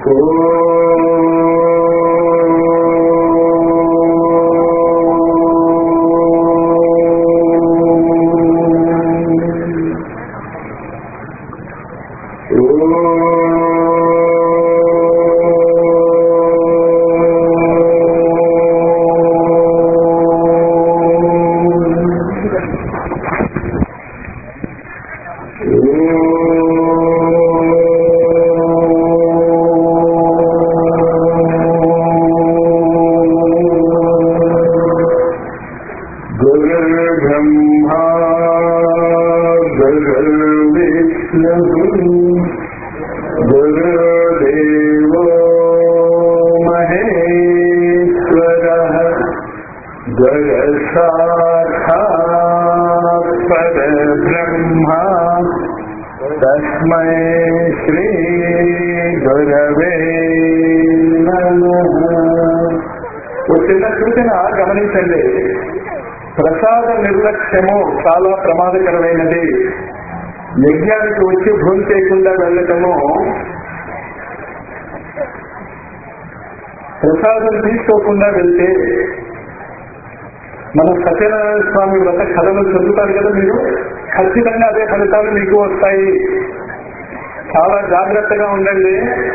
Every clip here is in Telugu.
गुरुर्ब्रह्मा गुरुर्विष्णुः गुरुदेवो महेश्वरः गुरसाक्षात् परब्रह्मा तस्मै श्रीगुरवे नमः ఓ చిన్న సూచన గమనించండి ప్రసాద నిర్లక్ష్యము చాలా ప్రమాదకరమైనది యజ్ఞానికి వచ్చి భూమి చేయకుండా వెళ్ళటము ప్రసాదం తీసుకోకుండా వెళ్తే మన సత్యనారాయణ స్వామి వ్రత కథలు చదువుతారు కదా మీరు ఖచ్చితంగా అదే ఫలితాలు మీకు వస్తాయి చాలా జాగ్రత్తగా ఉండండి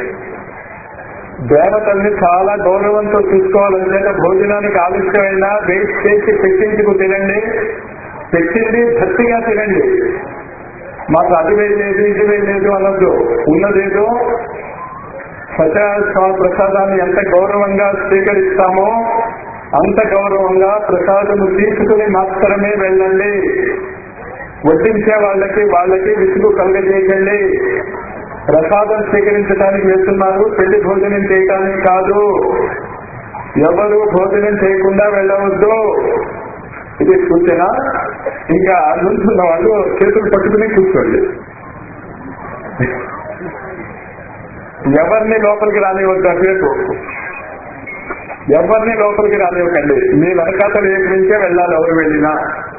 దేవతల్ని చాలా గౌరవంతో చూసుకోవాలంటే భోజనానికి ఆలస్యమైనా వేస్ట్ చేసి పెట్టించుకు తినండి పెట్టింది భక్తిగా తినండి మాకు అది వేయలేదు ఇది వేయలేదు అనొద్దు ఉన్నదేదో సత్యనారాయణ స్వామి ప్రసాదాన్ని ఎంత గౌరవంగా స్వీకరిస్తామో అంత గౌరవంగా ప్రసాదము తీసుకుని మాత్రమే వెళ్ళండి వడ్డించే వాళ్ళకి వాళ్ళకి విసుగు కలగజేయకండి ప్రసాదం స్వీకరించడానికి వెళ్తున్నారు పెళ్లి భోజనం చేయడానికి కాదు ఎవరు భోజనం చేయకుండా వెళ్ళవద్దు ఇది సూచన ఇంకా నుంచున్న వాళ్ళు చేతులు పట్టుకుని కూర్చోండి ఎవరిని లోపలికి రానివ్వద్దు అటువైపు ఎవరిని లోపలికి రానివ్వకండి మీ వెనకాతలు వైపు నుంచే వెళ్ళాలి ఎవరు వెళ్ళినా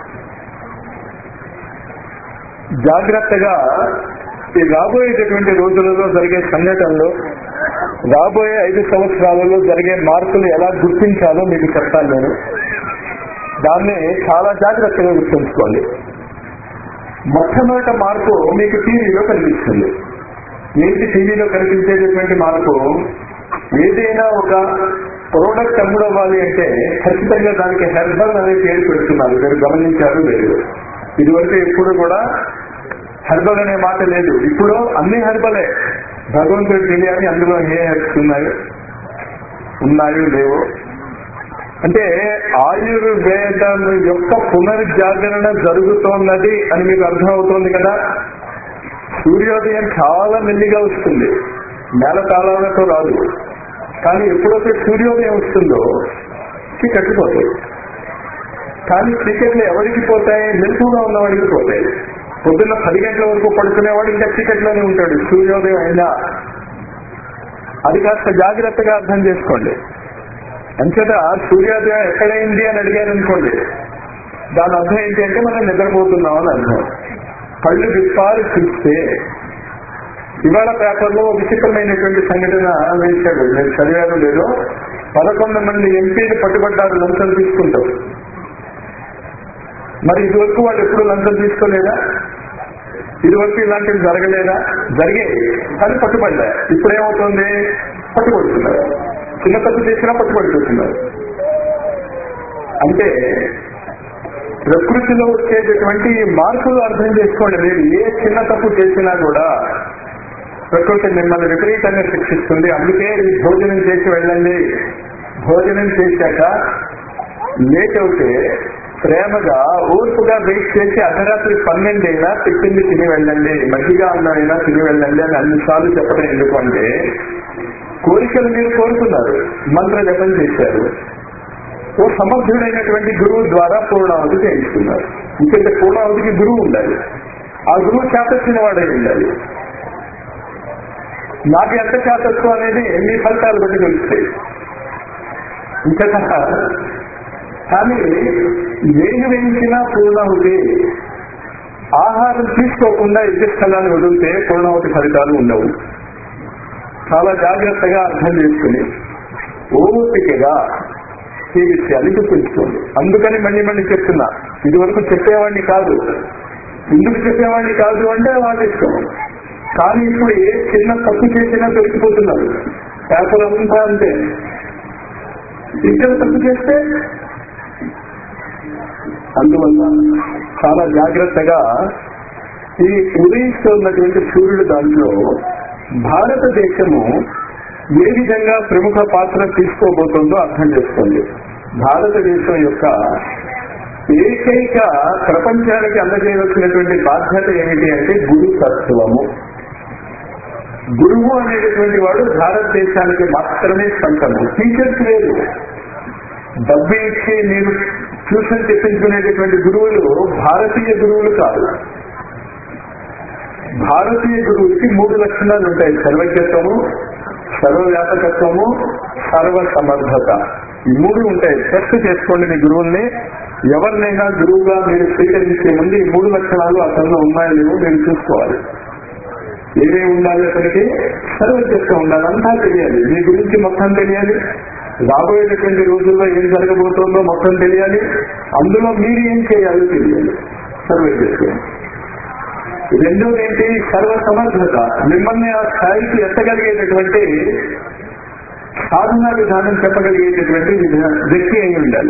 జాగ్రత్తగా ఈ రాబోయేటటువంటి రోజులలో జరిగే సంఘటనలు రాబోయే ఐదు సంవత్సరాలలో జరిగే మార్పులు ఎలా గుర్తించాలో మీకు చెప్తాను నేను దాన్ని చాలా జాగ్రత్తగా గుర్తుంచుకోండి మొట్టమొదట మార్పు మీకు టీవీలో కనిపిస్తుంది ఏంటి టీవీలో కనిపించేటటువంటి మార్పు ఏదైనా ఒక ప్రోడక్ట్ అమ్ముడవ్వాలి అంటే ఖచ్చితంగా దానికి హెర్బల్ అనే పేరు పెడుతున్నారు మీరు గమనించారు లేదు ఇదివరకు ఎప్పుడు కూడా హెర్బల్ అనే మాట లేదు ఇప్పుడు అన్ని హెర్బలే భగవంతుడు తెలియాలి అందులో ఏ హెర్బ్స్ ఉన్నాయి ఉన్నాయో లేవో అంటే ఆయుర్వేదం యొక్క పునర్జాగరణ జరుగుతోన్నది అని మీకు అర్థమవుతోంది కదా సూర్యోదయం చాలా మెల్లిగా వస్తుంది నేల తాళాలతో రాదు కానీ ఎప్పుడైతే సూర్యోదయం వస్తుందో చీకట్లు పోతాయి కానీ చీకట్లు ఎవరికి పోతాయి మెలకుగా ఉన్నవాడికి పోతాయి పొద్దున్న పది గంటల వరకు పడుకునేవాడు ఇంకా చీకట్లోనే ఉంటాడు సూర్యోదయం అయినా అది కాస్త జాగ్రత్తగా అర్థం చేసుకోండి అంచేత సూర్యోదయం ఎక్కడైంది అని అడిగారు అనుకోండి దాని అర్థం ఏంటి అంటే మనం నిద్రపోతున్నాం అని అర్థం కళ్ళు విప్పారు చూస్తే ఇవాళ పేపర్లో విచిత్రమైనటువంటి సంఘటన వేశాడు నేను చదివాను లేదు పదకొండు మంది ఎంపీలు పట్టుబడ్డారు లంచం తీసుకుంటారు మరి ఇదివరకు వాళ్ళు ఎప్పుడు లంచం తీసుకోలేదా ఇదివరకు ఇలాంటివి జరగలేదా జరిగాయి కానీ పట్టుబడ్డా ఇప్పుడు ఏమవుతుంది పట్టుబడుతున్నారు చిన్న తప్పు చేసినా పట్టుబడుతున్నారు అంటే ప్రకృతిలో వచ్చేటటువంటి ఈ మార్పులు అర్థం చేసుకోండి మీరు ఏ చిన్న తప్పు చేసినా కూడా ప్రకృతి మిమ్మల్ని విపరీతంగా శిక్షిస్తుంది అందుకే ఈ భోజనం చేసి వెళ్ళండి భోజనం చేశాక లేట్ అవుతే ప్రేమగా ఓర్పుగా వెయిట్ చేసి అర్ధరాత్రి పన్నెండైనా పెట్టింది తిని వెళ్ళండి మజ్జిగ అన్నమైనా తిని వెళ్ళండి అని అన్నిసార్లు చెప్పడం ఎందుకు అంటే కోరికలు మీరు కోరుకున్నారు మంత్ర జపం చేశారు ఓ సమర్థుడైనటువంటి గురువు ద్వారా పూర్ణావతి చేయించుకున్నారు ఇంకంటే పూర్ణావతికి గురువు ఉండాలి ఆ గురువు చేతొచ్చిన వాడే ఉండాలి నాకు ఎంత చేతత్వం అనేది ఎన్ని ఫలితాలు బట్టి తెలుస్తాయి ఇంకట కానీ ఏది వేయించినా పూర్ణాహుతి ఆహారం తీసుకోకుండా యజ్ఞ స్థలాన్ని వదిలితే పూర్ణాహుతి ఫలితాలు ఉండవు చాలా జాగ్రత్తగా అర్థం చేసుకుని ఓపికగా ఈ విషయాన్ని గుర్తుంచుకోండి అందుకని మళ్ళీ మళ్ళీ చెప్తున్నా ఇది వరకు చెప్పేవాడిని కాదు ఎందుకు చెప్పేవాడిని కాదు అంటే వాళ్ళ ఇష్టం కానీ ఇప్పుడు ఏ చిన్న తప్పు చేసినా దొరికిపోతున్నారు పేపర్ అంతా అంతే ఇక్కడ తప్పు చేస్తే అందువల్ల చాలా జాగ్రత్తగా ఈ ఉదయిస్తున్నటువంటి సూర్యుడు దాంట్లో భారతదేశము ఏ విధంగా ప్రముఖ పాత్ర తీసుకోబోతుందో అర్థం చేసుకోండి భారతదేశం యొక్క ఏకైక ప్రపంచానికి అందజేయవలసినటువంటి బాధ్యత ఏమిటి అంటే గురు తత్వము గురువు అనేటటువంటి వాడు భారతదేశానికి మాత్రమే సొంతము టీచర్స్ వేరు డబ్బు ఇచ్చి మీరు ట్యూషన్ చెప్పించుకునేటటువంటి గురువులు భారతీయ గురువులు కాదు భారతీయ గురువుకి మూడు లక్షణాలు ఉంటాయి సర్వజ్ఞత్వము సర్వవ్యాపకత్వము సర్వ సమర్థత ఈ మూడు ఉంటాయి టెస్ట్ చేసుకోండి మీ గురువుల్ని ఎవరినైనా గురువుగా మీరు స్వీకరించే ముందు ఈ మూడు లక్షణాలు అతనిలో ఉన్నాయో లేవో మీరు చూసుకోవాలి ఏమేమి ఉండాలి అతనికి సర్వజ్ఞత్వం ఉండాలి అంతా తెలియాలి మీ గురించి మొత్తం తెలియాలి రాబోయేటటువంటి రోజుల్లో ఏం జరగబోతోందో మొత్తం తెలియాలి అందులో మీరు ఏం చేయాలో తెలియాలి సర్వజ్ఞత్వం రెండోది ఏంటి సర్వ సమర్థత మిమ్మల్ని ఆ స్థాయికి ఎత్తగలిగేటటువంటి సాధనా విధానం చెప్పగలిగేటటువంటి విధా- వ్యక్తి అయి ఉండాలి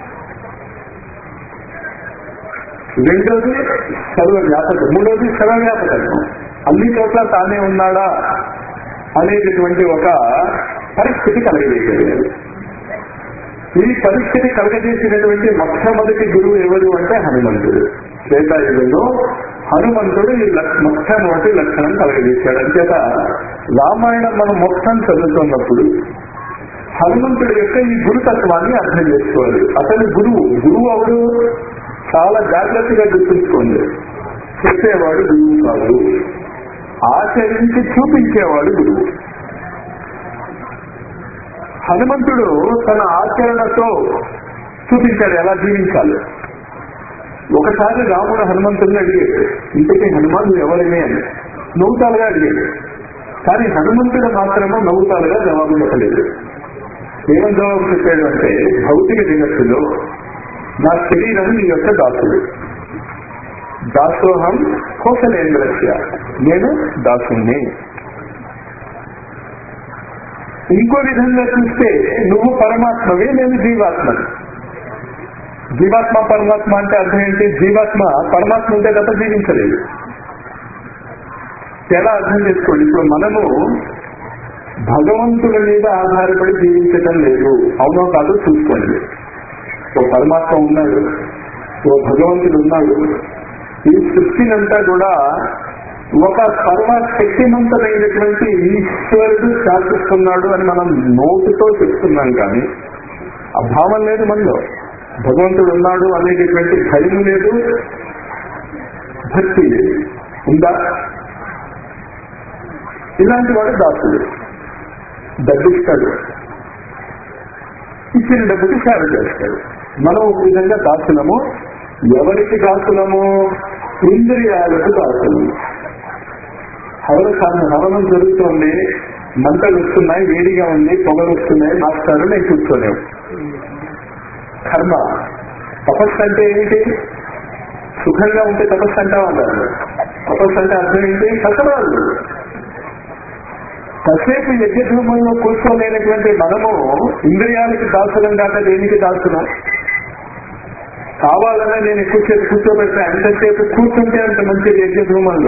రెండోది సర్వవ్యాపక మూడోది సర్వవ్యాపకత్వం అన్ని చోట్ల తానే ఉన్నాడా అనేటటువంటి ఒక పరిస్థితి కలగజేయగలిగారు ఈ పరిస్థితి కలగజేసినటువంటి మొట్టమొదటి గురువు ఎవరు అంటే హనుమంతుడు శ్వేతాయుగంలో హనుమంతుడు ఈ లక్ష- మొట్టమొదటి లక్షణం కలగజేశాడు అంచేత రామాయణం మనం మొత్తం చదువుతున్నప్పుడు హనుమంతుడి యొక్క ఈ గురుతత్వాన్ని అర్థం చేసుకోవాలి అతను గురువు గురువు అవడు చాలా జాగ్రత్తగా గుర్తుంచుకోండి చెప్పేవాడు గురువు కాదు ఆచరించి చూపించేవాడు గురువు హనుమంతుడు తన ఆచరణతో చూపించాడు ఎలా జీవించాలి ఒకసారి రాముడు హనుమంతుడిని అడిగాడు ఇంతకీ హనుమాన్ ఎవరిని అని నవ్వుతాలుగా అడిగాడు కానీ హనుమంతుడు మాత్రమే నవ్వుతాలుగా జవాబు చెప్పలేదు ఏమని జవాబు చెప్పాడు అంటే భౌతిక జగత్తులో నా శరీరం నీ యొక్క దాసుడు దాసోహం కోసలేంద్రస్య నేను దాసుణ్ణి ఇంకో విధంగా చూస్తే నువ్వు పరమాత్మవే నేను జీవాత్మని జీవాత్మ పరమాత్మ అంటే అర్థం ఏంటి జీవాత్మ పరమాత్మ ఉంటే తప్ప జీవించలేదు ఎలా అర్థం చేసుకోండి ఇప్పుడు మనము భగవంతుడి మీద ఆధారపడి జీవించటం లేదు అవునో కాదో చూసుకోండి ఓ పరమాత్మ ఉన్నాడు ఓ భగవంతుడు ఉన్నాడు ఈ సృష్టినంతా కూడా ఒక సర్వశక్తిమంతుడైనటువంటి ఈశ్వరుడు శాసిస్తున్నాడు అని మనం నోటితో చెప్తున్నాం కానీ ఆ భావం లేదు మనలో భగవంతుడు ఉన్నాడు అనేటటువంటి భయం లేదు భక్తి లేదు ఉందా ఇలాంటి వాడు దాసుడు డబ్బిస్తాడు ఇచ్చిన డబ్బుకి సేవ చేస్తాడు మనం ఒక విధంగా దాసులము ఎవరికి దాసులము ఇంద్రియాలకు దాసులము హవన హవనం జరుగుతోంది మంటలు వస్తున్నాయి వేడిగా ఉంది పొగలు వస్తున్నాయి మాస్టారు నేను కూర్చోలేము కర్మ తపస్సు అంటే ఏమిటి సుఖంగా ఉంటే తపస్సు అంటాం అన్నారు తపస్సు అంటే అర్థం ఏంటి కష్టరాలు కాసేపు యజ్ఞధూమంలో కూర్చోలేనటువంటి మనము ఇంద్రియాలకి దాసులం కాక దేనికి దాసులం కావాలనే నేను ఎక్కువసేపు కూర్చోబెడితే అంతసేపు కూర్చుంటే అంత మంచిది యజ్ఞధూమంలో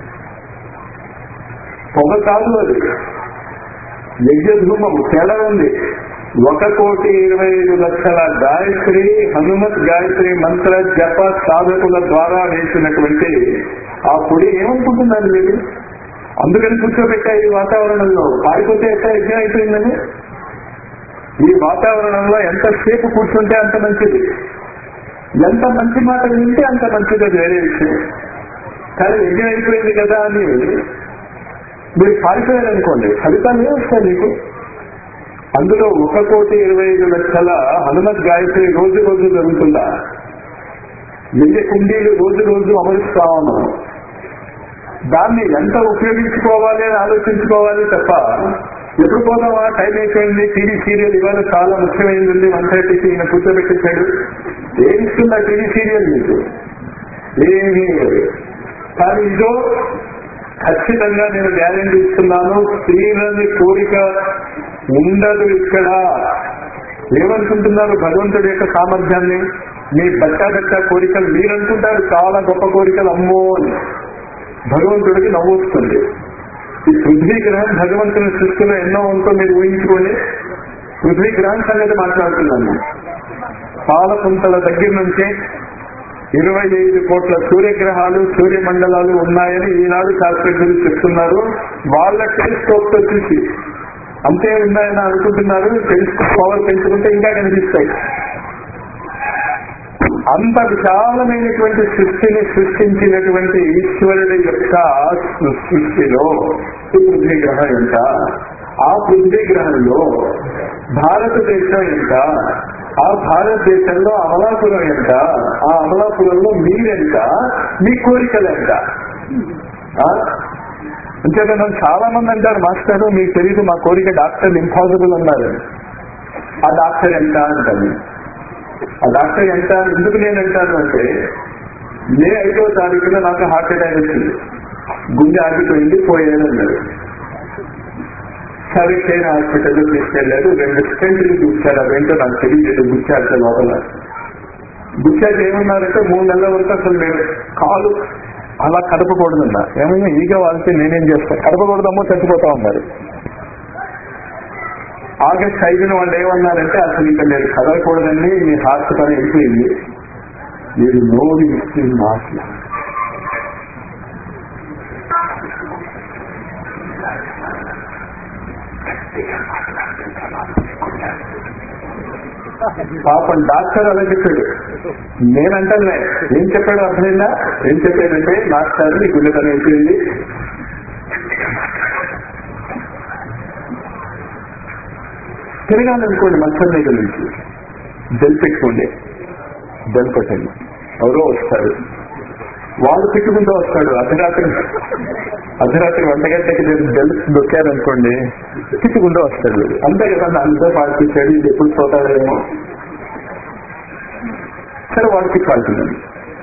పొగ కాదు అది యజ్ఞధూమము తేడా ఉంది ఒక కోటి ఇరవై ఐదు లక్షల గాయత్రి హనుమత్ గాయత్రి మంత్ర జప సాధకుల ద్వారా వేసినటువంటి ఆ పొడి ఏమనుకుంటున్నారు మీరు అందుకని కూర్చోబెట్టా ఈ వాతావరణంలో పారిపోతే ఎట్లా యజ్ఞం అయిపోయిందని ఈ వాతావరణంలో ఎంతసేపు కూర్చుంటే అంత మంచిది ఎంత మంచి మాట వింటే అంత మంచిది అది వేరే విషయం కానీ యజ్ఞం అయిపోయింది కదా అని మీరు పారిపోయారనుకోండి ఫలితాలు ఏమి వస్తాయి మీకు అందులో ఒక కోటి ఇరవై ఐదు లక్షల హనుమత్ గాయత్రి రోజు రోజు జరుగుతుందా వెయ్యి కుండీలు రోజు రోజు అమరుస్తామా మనం దాన్ని ఎంత ఉపయోగించుకోవాలి అని ఆలోచించుకోవాలి తప్ప ఎప్పుడు పోదామా టైం అయిపోయింది టీవీ సీరియల్ ఇవాళ చాలా ముఖ్యమైనది వన్ థర్టీకి ఈయన కూర్చోబెట్టేశాడు ఏం ఇస్తుంది ఆ టీవీ సీరియల్ మీకు ఏమీ లేదు. కానీ ఇదో ఖచ్చితంగా నేను గ్యారెంటీ ఇస్తున్నాను స్త్రీలని కోరిక ఉండదు ఇక్కడ ఏమనుకుంటున్నారు భగవంతుడి యొక్క సామర్థ్యాన్ని మీ బట్టా బట్టా కోరికలు మీరనుకుంటారు చాలా గొప్ప కోరికలు అమ్మో అని భగవంతుడికి నవ్వుస్తుంది ఈ పృథ్వీ గ్రహం భగవంతుని సృష్టిలో ఎన్నో ఉందో మీరు ఊహించుకోండి పృథ్వీ గ్రహం సంగతి మాట్లాడుతున్నాను పాలపుంతల దగ్గర నుంచి ఇరవై ఐదు కోట్ల సూర్యగ్రహాలు సూర్యమండలాలు ఉన్నాయని ఈనాడు శాస్త్రజ్ఞులు చెప్తున్నారు వాళ్ళ టెలిస్కోప్ తో చూసి అంతే ఉన్నాయని అనుకుంటున్నారు టెలిస్కోప్ పవర్ పెంచుకుంటే ఇంకా కనిపిస్తాయి అంత విశాలమైనటువంటి సృష్టిని సృష్టించినటువంటి ఈశ్వరుడి యొక్క సృష్టిలో ఈ పృథ్వీ గ్రహం ఎంత ఆ పృథ్వీ గ్రహంలో భారతదేశం ఎంత ఆ భారతదేశంలో అమలాపురం ఎంత ఆ అమలాపురంలో మీరెంత మీ కోరికలు ఎంత ఆ? అంతేగా నన్ను చాలా మంది అంటారు మాస్టర్ మీకు తెలియదు మా కోరిక డాక్టర్ ఇంపాసిబుల్ అన్నారు ఆ డాక్టర్ ఎంత అంటాను ఆ డాక్టర్ ఎంత ఎందుకు నేను అంటాను అంటే మే ఐదో తారీఖున నాకు హార్ట్ అటాక్ వచ్చింది గుండె ఆగిపోయింది పోయాను అన్నారు సరే చైనా హాస్పిటల్లో తీసుకెళ్లారు రెండు స్టెంట్లు గుచ్చారు అదేంటో నాకు తెలియదు గుచ్చారు సార్ లోపల గుచ్చాక ఏమన్నారంటే మూడు నెలల వరకు అసలు నేను కాలు అలా కదపకూడదన్నా ఏమైనా ఈగ వాళ్తే నేనేం చేస్తాను కదపకూడదమ్మో చచ్చిపోతా ఉన్నారు ఆగస్ట్ ఐదున వాళ్ళు ఏమన్నారంటే అసలు ఇంకా మీరు కదలకూడదని మీ హార్ట్ పని అయిపోయింది మీరు నోరు ఇచ్చి మాటలు పాపం డాక్టర్ అలా చెప్పాడు నేనంటానులే ఏం చెప్పాడు అర్థమైందా ఏం చెప్పాడంటే మాస్టర్ నీ గుండె పని అయిపోయింది తిరగాలనుకోండి మంచం మీద నుంచి బెల్ పెట్టుకోండి బెల్ పెట్టండి ఎవరో వస్తారు వాళ్ళు పెట్టుకుంటూ వస్తాడు అర్ధరాత్రి అర్ధరాత్రి వంట గంటకి నేను బెల్ దొక్కారనుకోండి తిట్టుకుంటూ వస్తాడు వీడు. అంతే కదా అంతా పాటించాడు ఇది ఎప్పుడు పోతాడేమో సరే వాడికి కాల్చుందండి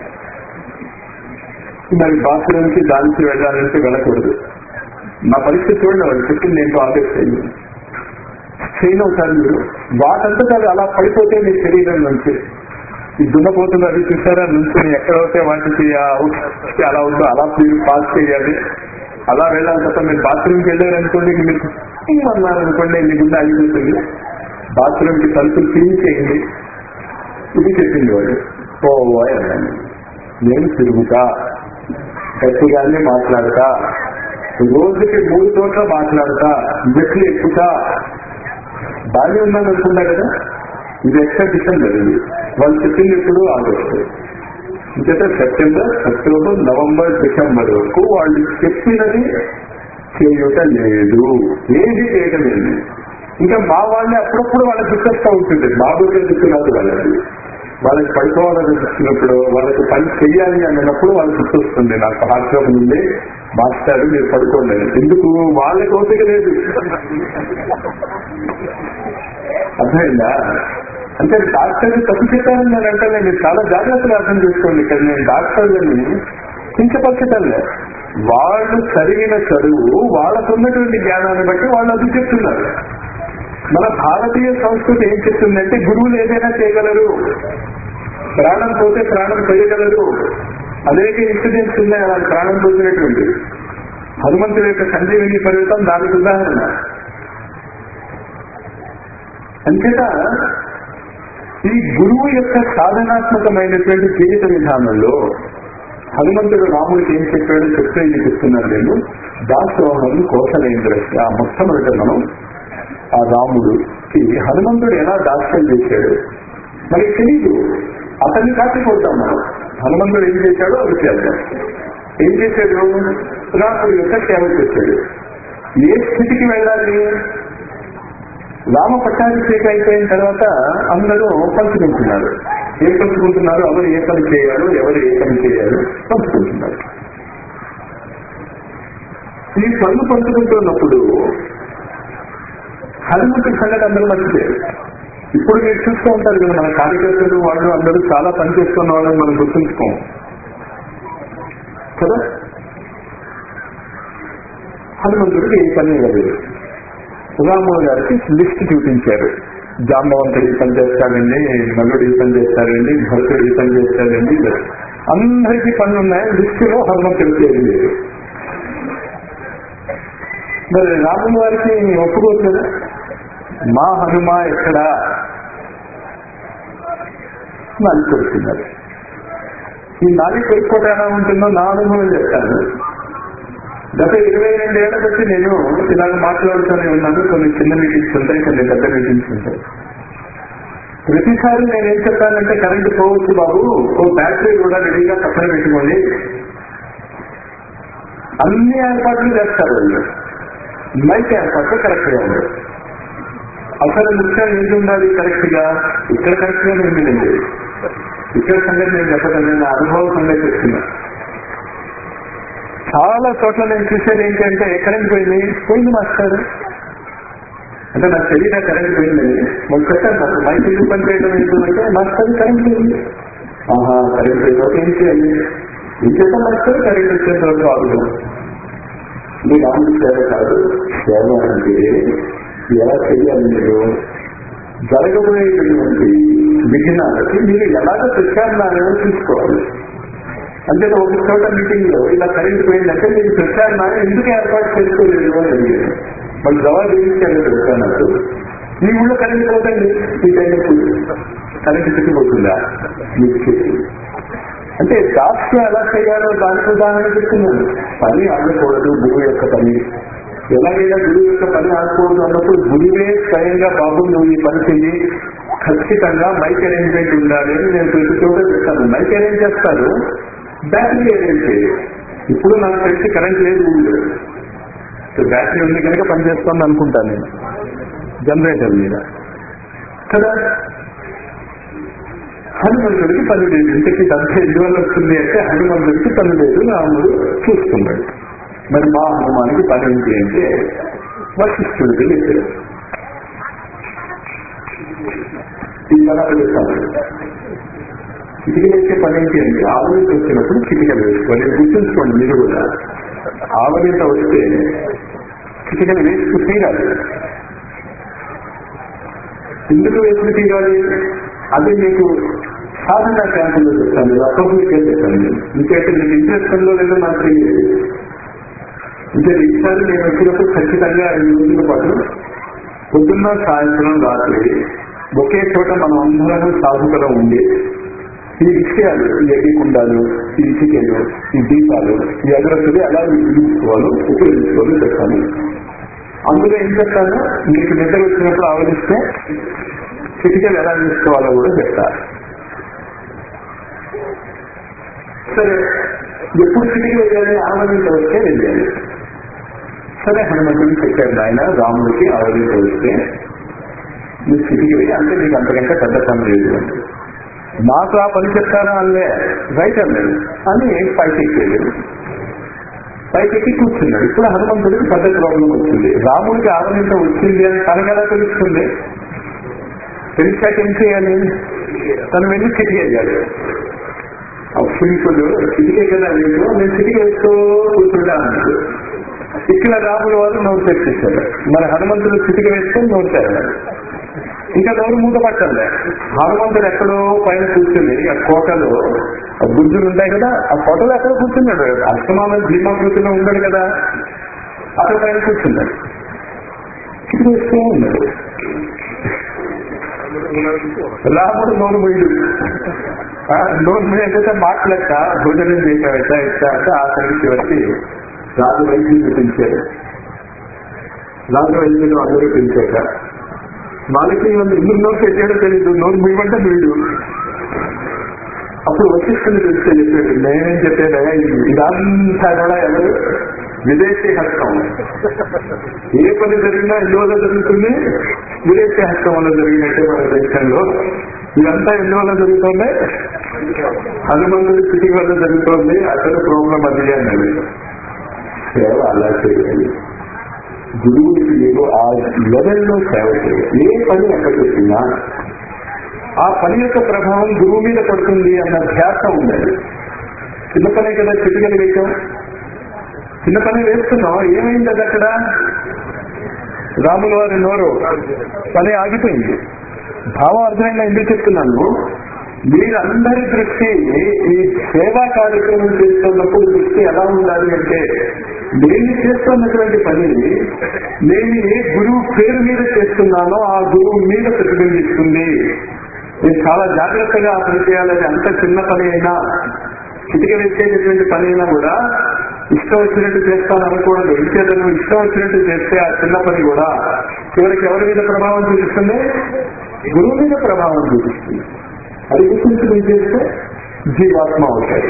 మరి బాత్రూమ్కి దానికి వెళ్ళాలంటే వెళ్ళకూడదు నా పరిస్థితి చూడండి వాడు చెప్పింది ఏంటో ఆపేసేయండి స్ట్రెయిన్ అవుతారు మీరు వాటంతా అది అలా పడిపోతే మీ శరీరం నుంచి ఈ దున్నపోతులు అది చూసారా నుంచి ఎక్కడైతే వాటికి ఆ అవుట్ అలా ఉందో అలా మీరు పాస్ చేయాలి అలా వెళ్ళాలి తప్ప మీరు బాత్రూమ్కి వెళ్ళారు అనుకోండి మీకు అన్నారు అనుకోండి మీ గుండె ఆగిపోతుంది బాత్రూమ్కి తలుపులు క్లీన్ చేయండి ఇది చెప్పింది వాడు ఓ అన్నాను నేను తిరుగుతా గట్టిగానే మాట్లాడతా రోజుకి మూడు చోట్ల మాట్లాడతా మెట్లు ఎక్కుతా బాగానే ఉన్నాను అనుకుంటా కదా ఇది ఎక్స్ట్రా డిసెంబర్ ఇది వాళ్ళు చెప్పింది ఇప్పుడు ఆగస్టు ఇంకైతే సెప్టెంబర్ అక్టోబర్ నవంబర్ డిసెంబర్ వరకు వాళ్ళు చెప్పినది చేయుట లేదు ఏది చేయడం లేదు ఇంకా మా వాళ్ళని అప్పుడప్పుడు వాళ్ళకి గుర్తొస్తూ ఉంటుంది బాబుగా దిక్కున్నారు వాళ్ళకి వాళ్ళకి పడుకోవాలని చూసినప్పుడు వాళ్ళకి పని చెయ్యాలి అన్నప్పుడు వాళ్ళకి గుర్తొస్తుంది నాకు హార్ట్ ట్రబుల్ ఉంది మాస్టర్ మీరు పడుకోండి అని. ఎందుకు వాళ్ళకి ఓపిక లేదు అర్థమైందా అంటే డాక్టర్ తప్పు చెప్పారని నేను అంటే మీరు చాలా జాగ్రత్తగా అర్థం చేసుకోండి ఇక్కడ నేను డాక్టర్లని కించపరచటంలే వాళ్ళు చదివిన చదువు వాళ్ళకున్నటువంటి జ్ఞానాన్ని బట్టి వాళ్ళు అది చెప్తున్నారు మన భారతీయ సంస్కృతి ఏం చెప్తుందంటే గురువులు ఏదైనా చేయగలరు ప్రాణం పోతే ప్రాణం చేయగలరు అనేక ఇన్సిడెంట్స్ ఉన్నాయి అలా ప్రాణం పోసినటువంటి హనుమంతుడి యొక్క సంజీవిని పర్వతం దానికి ఉదాహరణ అంచేత ఈ గురువు యొక్క సాధనాత్మకమైనటువంటి జీవిత విధానంలో హనుమంతుడు రాముడికి ఏం చెప్పాడో చెప్తే ఇది చెప్తున్నాను నేను దాసోహం కోసలేంద్రస్య ఆ మొట్టమొదట మనం ఆ రాముడుకి హనుమంతుడు ఎలా దాస్యం చేశాడు మనకి తెలీదు అతన్ని కాచిపోతాం మనం హనుమంతుడు ఏం చేశాడో అది చేద్దాం ఏం చేశాడు రాముడి యొక్క సేవ చేశాడు ఏ స్థితికి వెళ్ళాలి రామ పట్టాభిషేకం అయిపోయిన తర్వాత అందరూ పంచుకుంటున్నారు ఏం పంచుకుంటున్నారు ఎవరు ఏ పని చేయాలో ఎవరు ఏ పని చేయాలో పంచుకుంటున్నారు ఈ పనులు పంచుకుంటున్నప్పుడు హనుమంతుడి సంగతి అందరూ మర్చిపోయారు ఇప్పుడు మీరు చూస్తూ ఉంటారు కదా మన కార్యకర్తలు వాళ్ళు అందరూ చాలా పని చేస్తున్న వాళ్ళని మనం గుర్తుంచుకోం కదా హనుమంతుడికి ఏ పని ఇవ్వలేదు రాముడు గారికి లిస్ట్ చూపించారు జాంబవంతుడు ఈ పని చేస్తాడండి నలుడు ఈ పని చేస్తాడండి భరతుడు ఈ పని చేస్తాడండి అందరికీ పనులు ఉన్నాయి లిస్టులో హనుమంతుడి పేరు లేదు మరి రాముడు వారికి ఒప్పుకోవట్లేదా మా హనుమ ఎక్కడా నాలుగు కొడుతున్నారు ఈ నాలుగు కొడుకోవటం ఎలా ఉంటుందో నా అనుభవం చెప్తాను గత ఇరవై రెండేళ్ల బట్టి నేను ఇలాగ మాట్లాడుతూనే ఉన్నాను కొన్ని చిన్న మీటింగ్స్ ఉంటాయి కొన్ని పెద్ద మీటింగ్స్ ఉంటాయి ప్రతిసారి నేను ఏం చెప్పానంటే కరెంట్ పోవచ్చు బాబు ఓ బ్యాటరీ కూడా రెడీగా పక్కన పెట్టుకోండి అన్ని ఏర్పాట్లు చేస్తారు వాళ్ళు మైక్ ఏర్పాట్లు కరెక్ట్ గా ఉండదు అసలు ముఖ్యం ఏంటి ఉండాలి కరెక్ట్ గా ఇక్కడ కరెక్ట్ గా ఉందండి ఇక్కడ సంగతి నేను చెప్పడం నేను అనుభవం సంగతి చెప్తున్నా చాలా చోట్ల నేను చూసేది ఏంటంటే కరెంట్ పోయింది పోయింది మాస్టర్ అంటే నాకు తెలియదా కరెంట్ పోయిందని మొదలు చెప్పాను నాకు మైక్ ఎందుకు పని చేయడం ఏంటంటే మాస్టర్ కరెంట్ పోయింది ఆహా కరెంట్ పోయింది ఓకే ఏం చేయాలి ఏం చేద్దాం మాస్టర్ కరెంట్ వచ్చేంత వరకు ఆగుదాం మీ రాముడి సేవ కాదు సేవ అంటే ఎలా చేయాలి మీరు జరగబోయేటటువంటి విఘ్నాలకి మీరు ఎలాగ ప్రత్యామ్నాయం తీసుకోవాలి అంటే ఒక చోట మీటింగ్ లో ఇలా కరెంట్ పోయిందంటే మీరు ప్రత్యామ్నాయం ఎందుకు ఏర్పాటు చేసుకోలేదు అని అడిగారు మరి జవాబు ఏం చేయాలో తెలుసా నాకు మీ ఊళ్ళో కరెంట్ పోతండి ఈ టైం కరెంట్ చుట్టుపోతుందా మీకు చెప్పి అంటే దాస్యం ఎలా చేయాలో దానికి ఉదాహరణ చెప్తున్నాను పని ఆడకూడదు గురువు యొక్క పని ఎలాగైనా గురువు యొక్క పని ఆడకూడదు అన్నప్పుడు గురువే స్వయంగా బాబు నువ్వు ఈ పని చెయ్యి ఖచ్చితంగా మైక్ అరేంజ్మెంట్ ఉండాలి అని నేను ప్రతి చోట చెప్తాను మైక్ అరేంజ్ చేస్తారు బ్యాటరీ అరేంజ్ చేయాలి ఇప్పుడు నాకు తెలిసి కరెంట్ లేదు ఊళ్ళో బ్యాటరీ ఉంది కనుక పనిచేస్తుంది అనుకుంటాను నేను జనరేటర్ మీద కదా హనుమంతుడికి పని లేదు ఇంతకీ అంత ఎందువల్ల వస్తుంది అంటే హనుమంతుడికి పని లేదు రాముడు చూస్తున్నాడు మరి మా హనుమానికి పని ఏంటి అంటే వశిష్ఠుడికి లేదు ఈ పదాలు చెప్తాను చిటికలు వేసే పని ఏంటి అంటే ఆవలింత వచ్చినప్పుడు చిటికలు వేసుకోవాలి గుర్తుంచుకోండి మీరు కూడా ఆవలింత వస్తే చిటికలు వేసుకు తీరాలి ఎందుకు వేసుకు తీరాలి అది మీకు సాధన క్యాంపుల్లో చెప్తాను అప్పుడప్పుడు చెప్తాను ఇంకైతే మీకు ఇంట్రెస్ట్ ఉందో లేదో నాకు తెలియదు ఇంకా ఈసారి నేను వచ్చినప్పుడు ఖచ్చితంగా ఐదు రోజుల పాటు పొద్దున్న సాయంత్రం రాత్రి ఒకే చోట మనం అందరం సాధుకలో ఉండి ఈ విషయాలు ఈ అగ్గికుండాలు ఈ ఇటుకలు ఈ దీపాలు ఈ అగ్రస్తులు ఎలా వినియోగించుకోవాలో ఉపయోగించుకోవాలో చెప్తాను అందులో ఏం చెప్తాను మీకు నిద్ర వచ్చినప్పుడు ఆవరిస్తే చిటికలు ఎలా తీసుకోవాలో కూడా చెప్తారు సరే ఎప్పుడు చిటికి వెళ్ళాలి ఆవరించ వస్తే వెళ్ళాలి సరే హనుమంతుడికి చెప్పారు ఆయన రాముడికి ఆవరించ వస్తే మీరు చిటికి వెళ్ళి అంటే మీకు అంతకంటే పెద్ద పని లేదు అంటే నాకు ఆ పని చెప్తారా అల్లే రైట్ అన్నాడు అని పైకి ఎక్కేది పైకి ఎక్కి కూర్చున్నాడు ఇప్పుడు హనుమంతుడికి పెద్ద ప్రాబ్లం వచ్చింది రాముడికి ఆవరించ వచ్చింది అని తనకెలా తెలుస్తుంది తెలిసాక ఏం చేయాలి తను వెళ్ళి చిటికి వెళ్ళాడు అప్పుడు చిటికే కదా లేదు నేను చిటికి వేస్తూ కూర్చుంటా అన్నాడు ఇక్కడ రాముల వారు నోరు తెచ్చేశారు మరి హనుమంతుడు చిటిక వేసుకొని నోరు తెరలేదు ఇంకా నోరు మూత పట్టాలి హనుమంతుడు ఎక్కడో పైన కూర్చుని ఆ కోటలో ఆ బుద్ధులు ఉంటాయి కదా ఆ కోటలో ఎక్కడ కూర్చున్నాడు అస్తమాన భీమాకృతిలో ఉండడు కదా అక్కడ పైన కూర్చున్నాడు చిటిక వేస్తూ ఉన్నాడు రాముడు నోరు పోయిడు నోరు పోయితే మాట్లాడక భోజనం చేశాడట ఇట్లా అంటే ఆ సంగతి వచ్చి రాజు వైద్యులు పిలిచారు రాజు వైద్యులు అందరూ పిలిచాక వాళ్ళకి ఎందుకు నోరు పెట్టాడో తెలియదు నోరు ముయ్యమంటే వీడు అప్పుడు వశిష్ఠుని తెలిస్తే చెప్పాడు నేనేం చెప్పాడా ఇదంతా కూడా ఎవరు విదేశీ హస్తం ఏ పని జరిగినా ఎందువల్ల జరుగుతుంది విదేశీ హస్తం వల్ల జరిగినట్టే మన దేశంలో ఇదంతా ఎందువల్ల జరుగుతుంది హనుమంతుడి స్థితి వల్ల జరుగుతుంది అసలు ప్రాబ్లం అది అన్నది సేవ అలా చేయాలి గురువుకి మీరు ఆ లెవెల్లో సేవ చేయాలి ఏ పని ఎక్కడ పెట్టినా ఆ పని యొక్క ప్రభావం గురువు మీద పడుతుంది అన్న ధ్యాస ఉండాలి చిన్న పనే కదా చిటికలు వేయటం చిన్న పని వేస్తున్నాం ఏమైంది అది అక్కడ రాముల వారి నోరు పని ఆగిపోయింది భావం అర్థమైందా ఎందుకు చెప్తున్నాను మీరందరి దృష్టి ఈ సేవా కార్యక్రమం చేస్తున్నప్పుడు దృష్టి ఎలా ఉండాలి అంటే నేను చేస్తున్నటువంటి పని నేను ఏ గురువు పేరు మీద చేస్తున్నానో ఆ గురువు మీద ప్రతిబింబిస్తుంది నేను చాలా జాగ్రత్తగా ఆ పని చేయాలని అంత చిన్న పని అయినా చిటిక వేసేటటువంటి పని అయినా కూడా ఇష్టం వచ్చినట్టు చేస్తాను అనకూడదు ఇంకేదైనా ఇష్టం వచ్చినట్టు చేస్తే ఆ చిన్న పని కూడా చివరికి ఎవరి మీద ప్రభావం చూపిస్తుంది గురువు మీద ప్రభావం చూపిస్తుంది అది గుర్తించుకుని చేస్తే జీవాత్మ అవుతాయి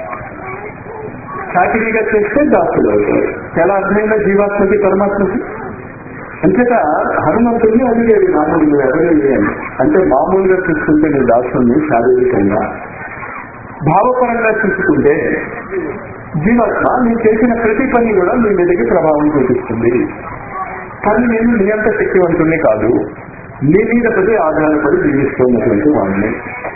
చాకరీగా చేస్తే దాసులు అవుతాయి చాలా అర్థమైన జీవాత్మకి పరమాత్మకి అంచేత హనుమంతుడిని అడిగేది మామూలు ఎవరేమి అని అంటే మామూలుగా చూసుకుంటే నీ దాసుని శారీరకంగా భావపరంగా చూసుకుంటే జీవాత్మ నేను చేసిన ప్రతి పని కూడా మీ మీదకి ప్రభావం చూపిస్తుంది కానీ నేను నీ అంత శక్తివంతుణ్ణి కాదు నీ మీద ప్రతి ఆధారపడి జీవిస్తున్నటువంటి వాడిని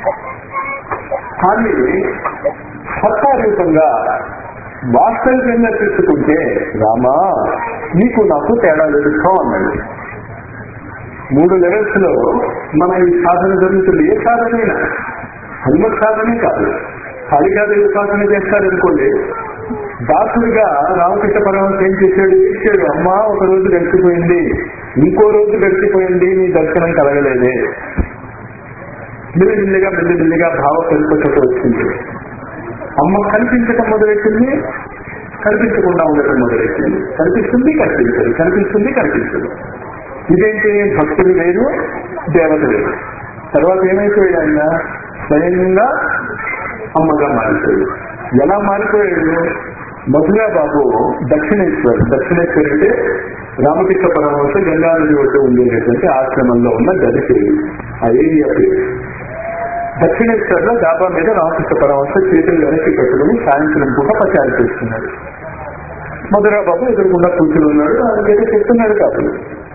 కానీ సత్తారూపంగా వాస్తవికంగా తీసుకుంటే రామా నీకు నాకు తేడా లేదు అన్నాడు మూడు లెవెల్స్ లో మన ఈ సాధన జరుగుతుంది ఏ సాధనైనా హనుమత్ సాధనే కాదు కాళికాదేవి సాధన చేస్తారనుకోండి దాసుడిగా రామకృష్ణ పరమహంస ఏం చేశాడు ఇచ్చాడు అమ్మా ఒక రోజు గడిచిపోయింది ఇంకో రోజు గడిచిపోయింది నీ దర్శనం కలగలేదే మెల్లిమెల్లిగా మెల్లిమెల్లిగా భావ పరిపక్వత వచ్చింది అమ్మ కనిపించటం మొదలెట్టింది కనిపించకుండా ఉండటం మొదలెట్టింది కనిపిస్తుంది కనిపించదు కనిపిస్తుంది కనిపించదు ఇదేంటి భక్తులు వేరు దేవత వేరు తర్వాత ఏమైపోయాడు ఆయన స్వయంగా అమ్మగా మారిపోయాడు ఎలా మారిపోయాడు మధురా బాబు దక్షిణేశ్వర్ దక్షిణేశ్వర్ అంటే రామకృష్ణ పరమహంస గంగానది ఒడ్డు ఉండేటటువంటి ఆశ్రమంలో ఉన్న గది పేరు ఆ ఏరియా పేరు దక్షిణేశ్వర్ లో డాబా మీద రామకృష్ణ పరమహంస చేతులు వెనక్కి పెట్టుకుని సాయంత్రం పూట ప్రచారం చేస్తున్నాడు మధురా బాబు ఎదురుకుండా కూర్చుని ఉన్నాడు ఆయనకైతే చెప్తున్నాడు కాదు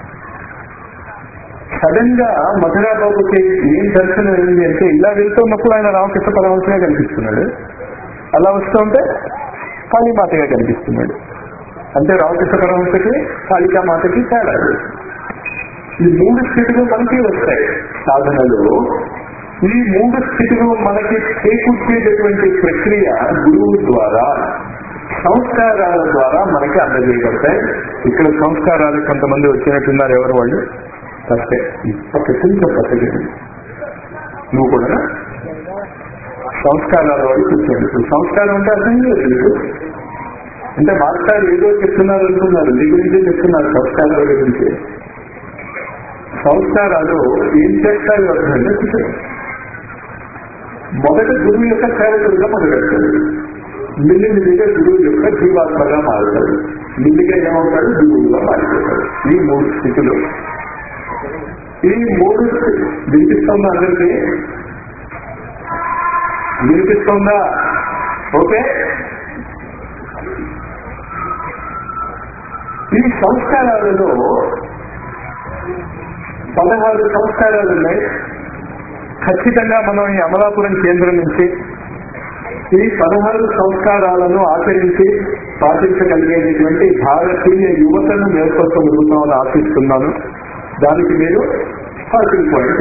సడన్ గా మధురా బాబుకి ఏం దర్శనం అయింది అంటే ఇలా వెళ్తున్నప్పుడు ఆయన రామకృష్ణ పరమహంసగా కనిపిస్తున్నాడు అలా వస్తుంటే కాళీమాతగా కనిపిస్తున్నాడు అంటే రామకృష్ణ పరమహంసకి కాళికా మాతకి తేడా ఈ మూడు స్థితులు మనకి వస్తాయి సాధనలో ఈ మూడు స్థితులు మనకి చేకూర్చేటటువంటి ప్రక్రియ గురువు ద్వారా సంస్కారాల ద్వారా మనకి అందజేయబడతాయి ఇక్కడ సంస్కారాలు కొంతమంది వచ్చినట్టున్నారు ఎవరు వాళ్ళు ఫస్టే పక్కకి పక్కకి నువ్వు కూడా సంస్కారాల వాళ్ళు కూర్చోండి ఇప్పుడు సంస్కారం అంటే అర్థం లేదు అంటే మాస్టర్ ఏదో చెప్తున్నారు అనుకున్నారు మీ గురించి చెప్తున్నారు సంస్కారాల గురించి సంస్కారాలు ఏం చేస్తాయి అర్థంటే కూర్చోండి మొదట గురువు యొక్క సేవకుడుగా మొదలెడతాడు మిల్లి మిల్లిగా గురువు యొక్క జీవాత్మగా మారుతాడు మిల్లిగా ఏమవుతాడు గురువుగా మారిపోతాడు ఈ మూడు స్థితులు ఈ మూడు వినిపిస్తుందా అందరికీ వినిపిస్తుందా ఓకే ఈ సంస్కారాలలో పదహారు సంస్కారాలు ఉన్నాయి ఖచ్చితంగా మనం ఈ అమలాపురం కేంద్రం నుంచి ఈ పదహారు సంస్కారాలను ఆచరించి పాటించగలిగేటటువంటి భారతీయ యువతను మేల్కొల్పగలుగుతామని ఆశిస్తున్నాను దానికి మీరు స్టార్టింగ్ పాయింట్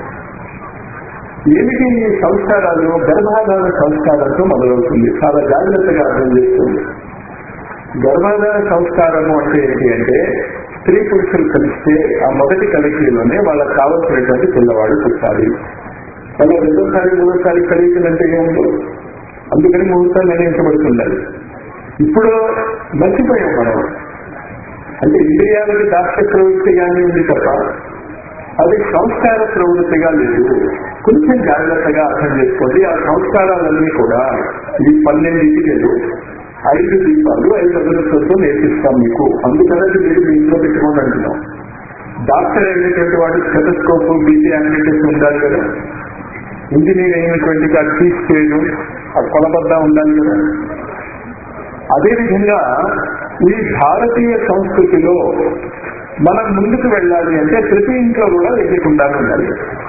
ఏమిటి ఈ సంస్కారాలు గర్భాధార సంస్కారంతో మొదలవుతుంది చాలా జాగ్రత్తగా అర్థం చేస్తుంది గర్భాధార సంస్కారము అంటే ఏంటి అంటే స్త్రీ పురుషులు కలిస్తే ఆ మొదటి కలికలోనే వాళ్ళకి కావలసినటువంటి పిల్లవాడు పుట్టాలి వాళ్ళు రెండోసారి మూడోసారి కలికలంటే ఏముందో అందుకని ముహూర్తం నిర్ణయించబడుతుండాలి ఇప్పుడు మర్చిపోయాం మనం అంటే ఇంద్రియాలకి దాక్ష ప్రవృత్తిగానే ఉంది తప్ప అది సంస్కార ప్రవృత్తిగా లేదు కొంచెం జాగ్రత్తగా అర్థం చేసుకోండి ఆ సంస్కారాలన్నీ కూడా ఈ పన్నెండింటికి ఐదు దీపాలు ఐదు అభివృద్ధులతో నేర్పిస్తాం మీకు అందుకనే అది మీరు మీ ఇంట్లో పెట్టుకోండి అంటున్నాం డాక్టర్ అయినటువంటి వాడు స్టెటస్కోప్ బీపీ యాక్టివిటీస్ ఉండాలి కదా ఇంజనీర్ అయినటువంటి ఆ తీసి చేయడం ఆ కొలబద్ద ఉండాలి కదా అదేవిధంగా ఈ భారతీయ సంస్కృతిలో మనం ముందుకు వెళ్ళాలి అంటే ప్రతి ఇంట్లో కూడా యజ్ఞకుండాలు ఉండాలి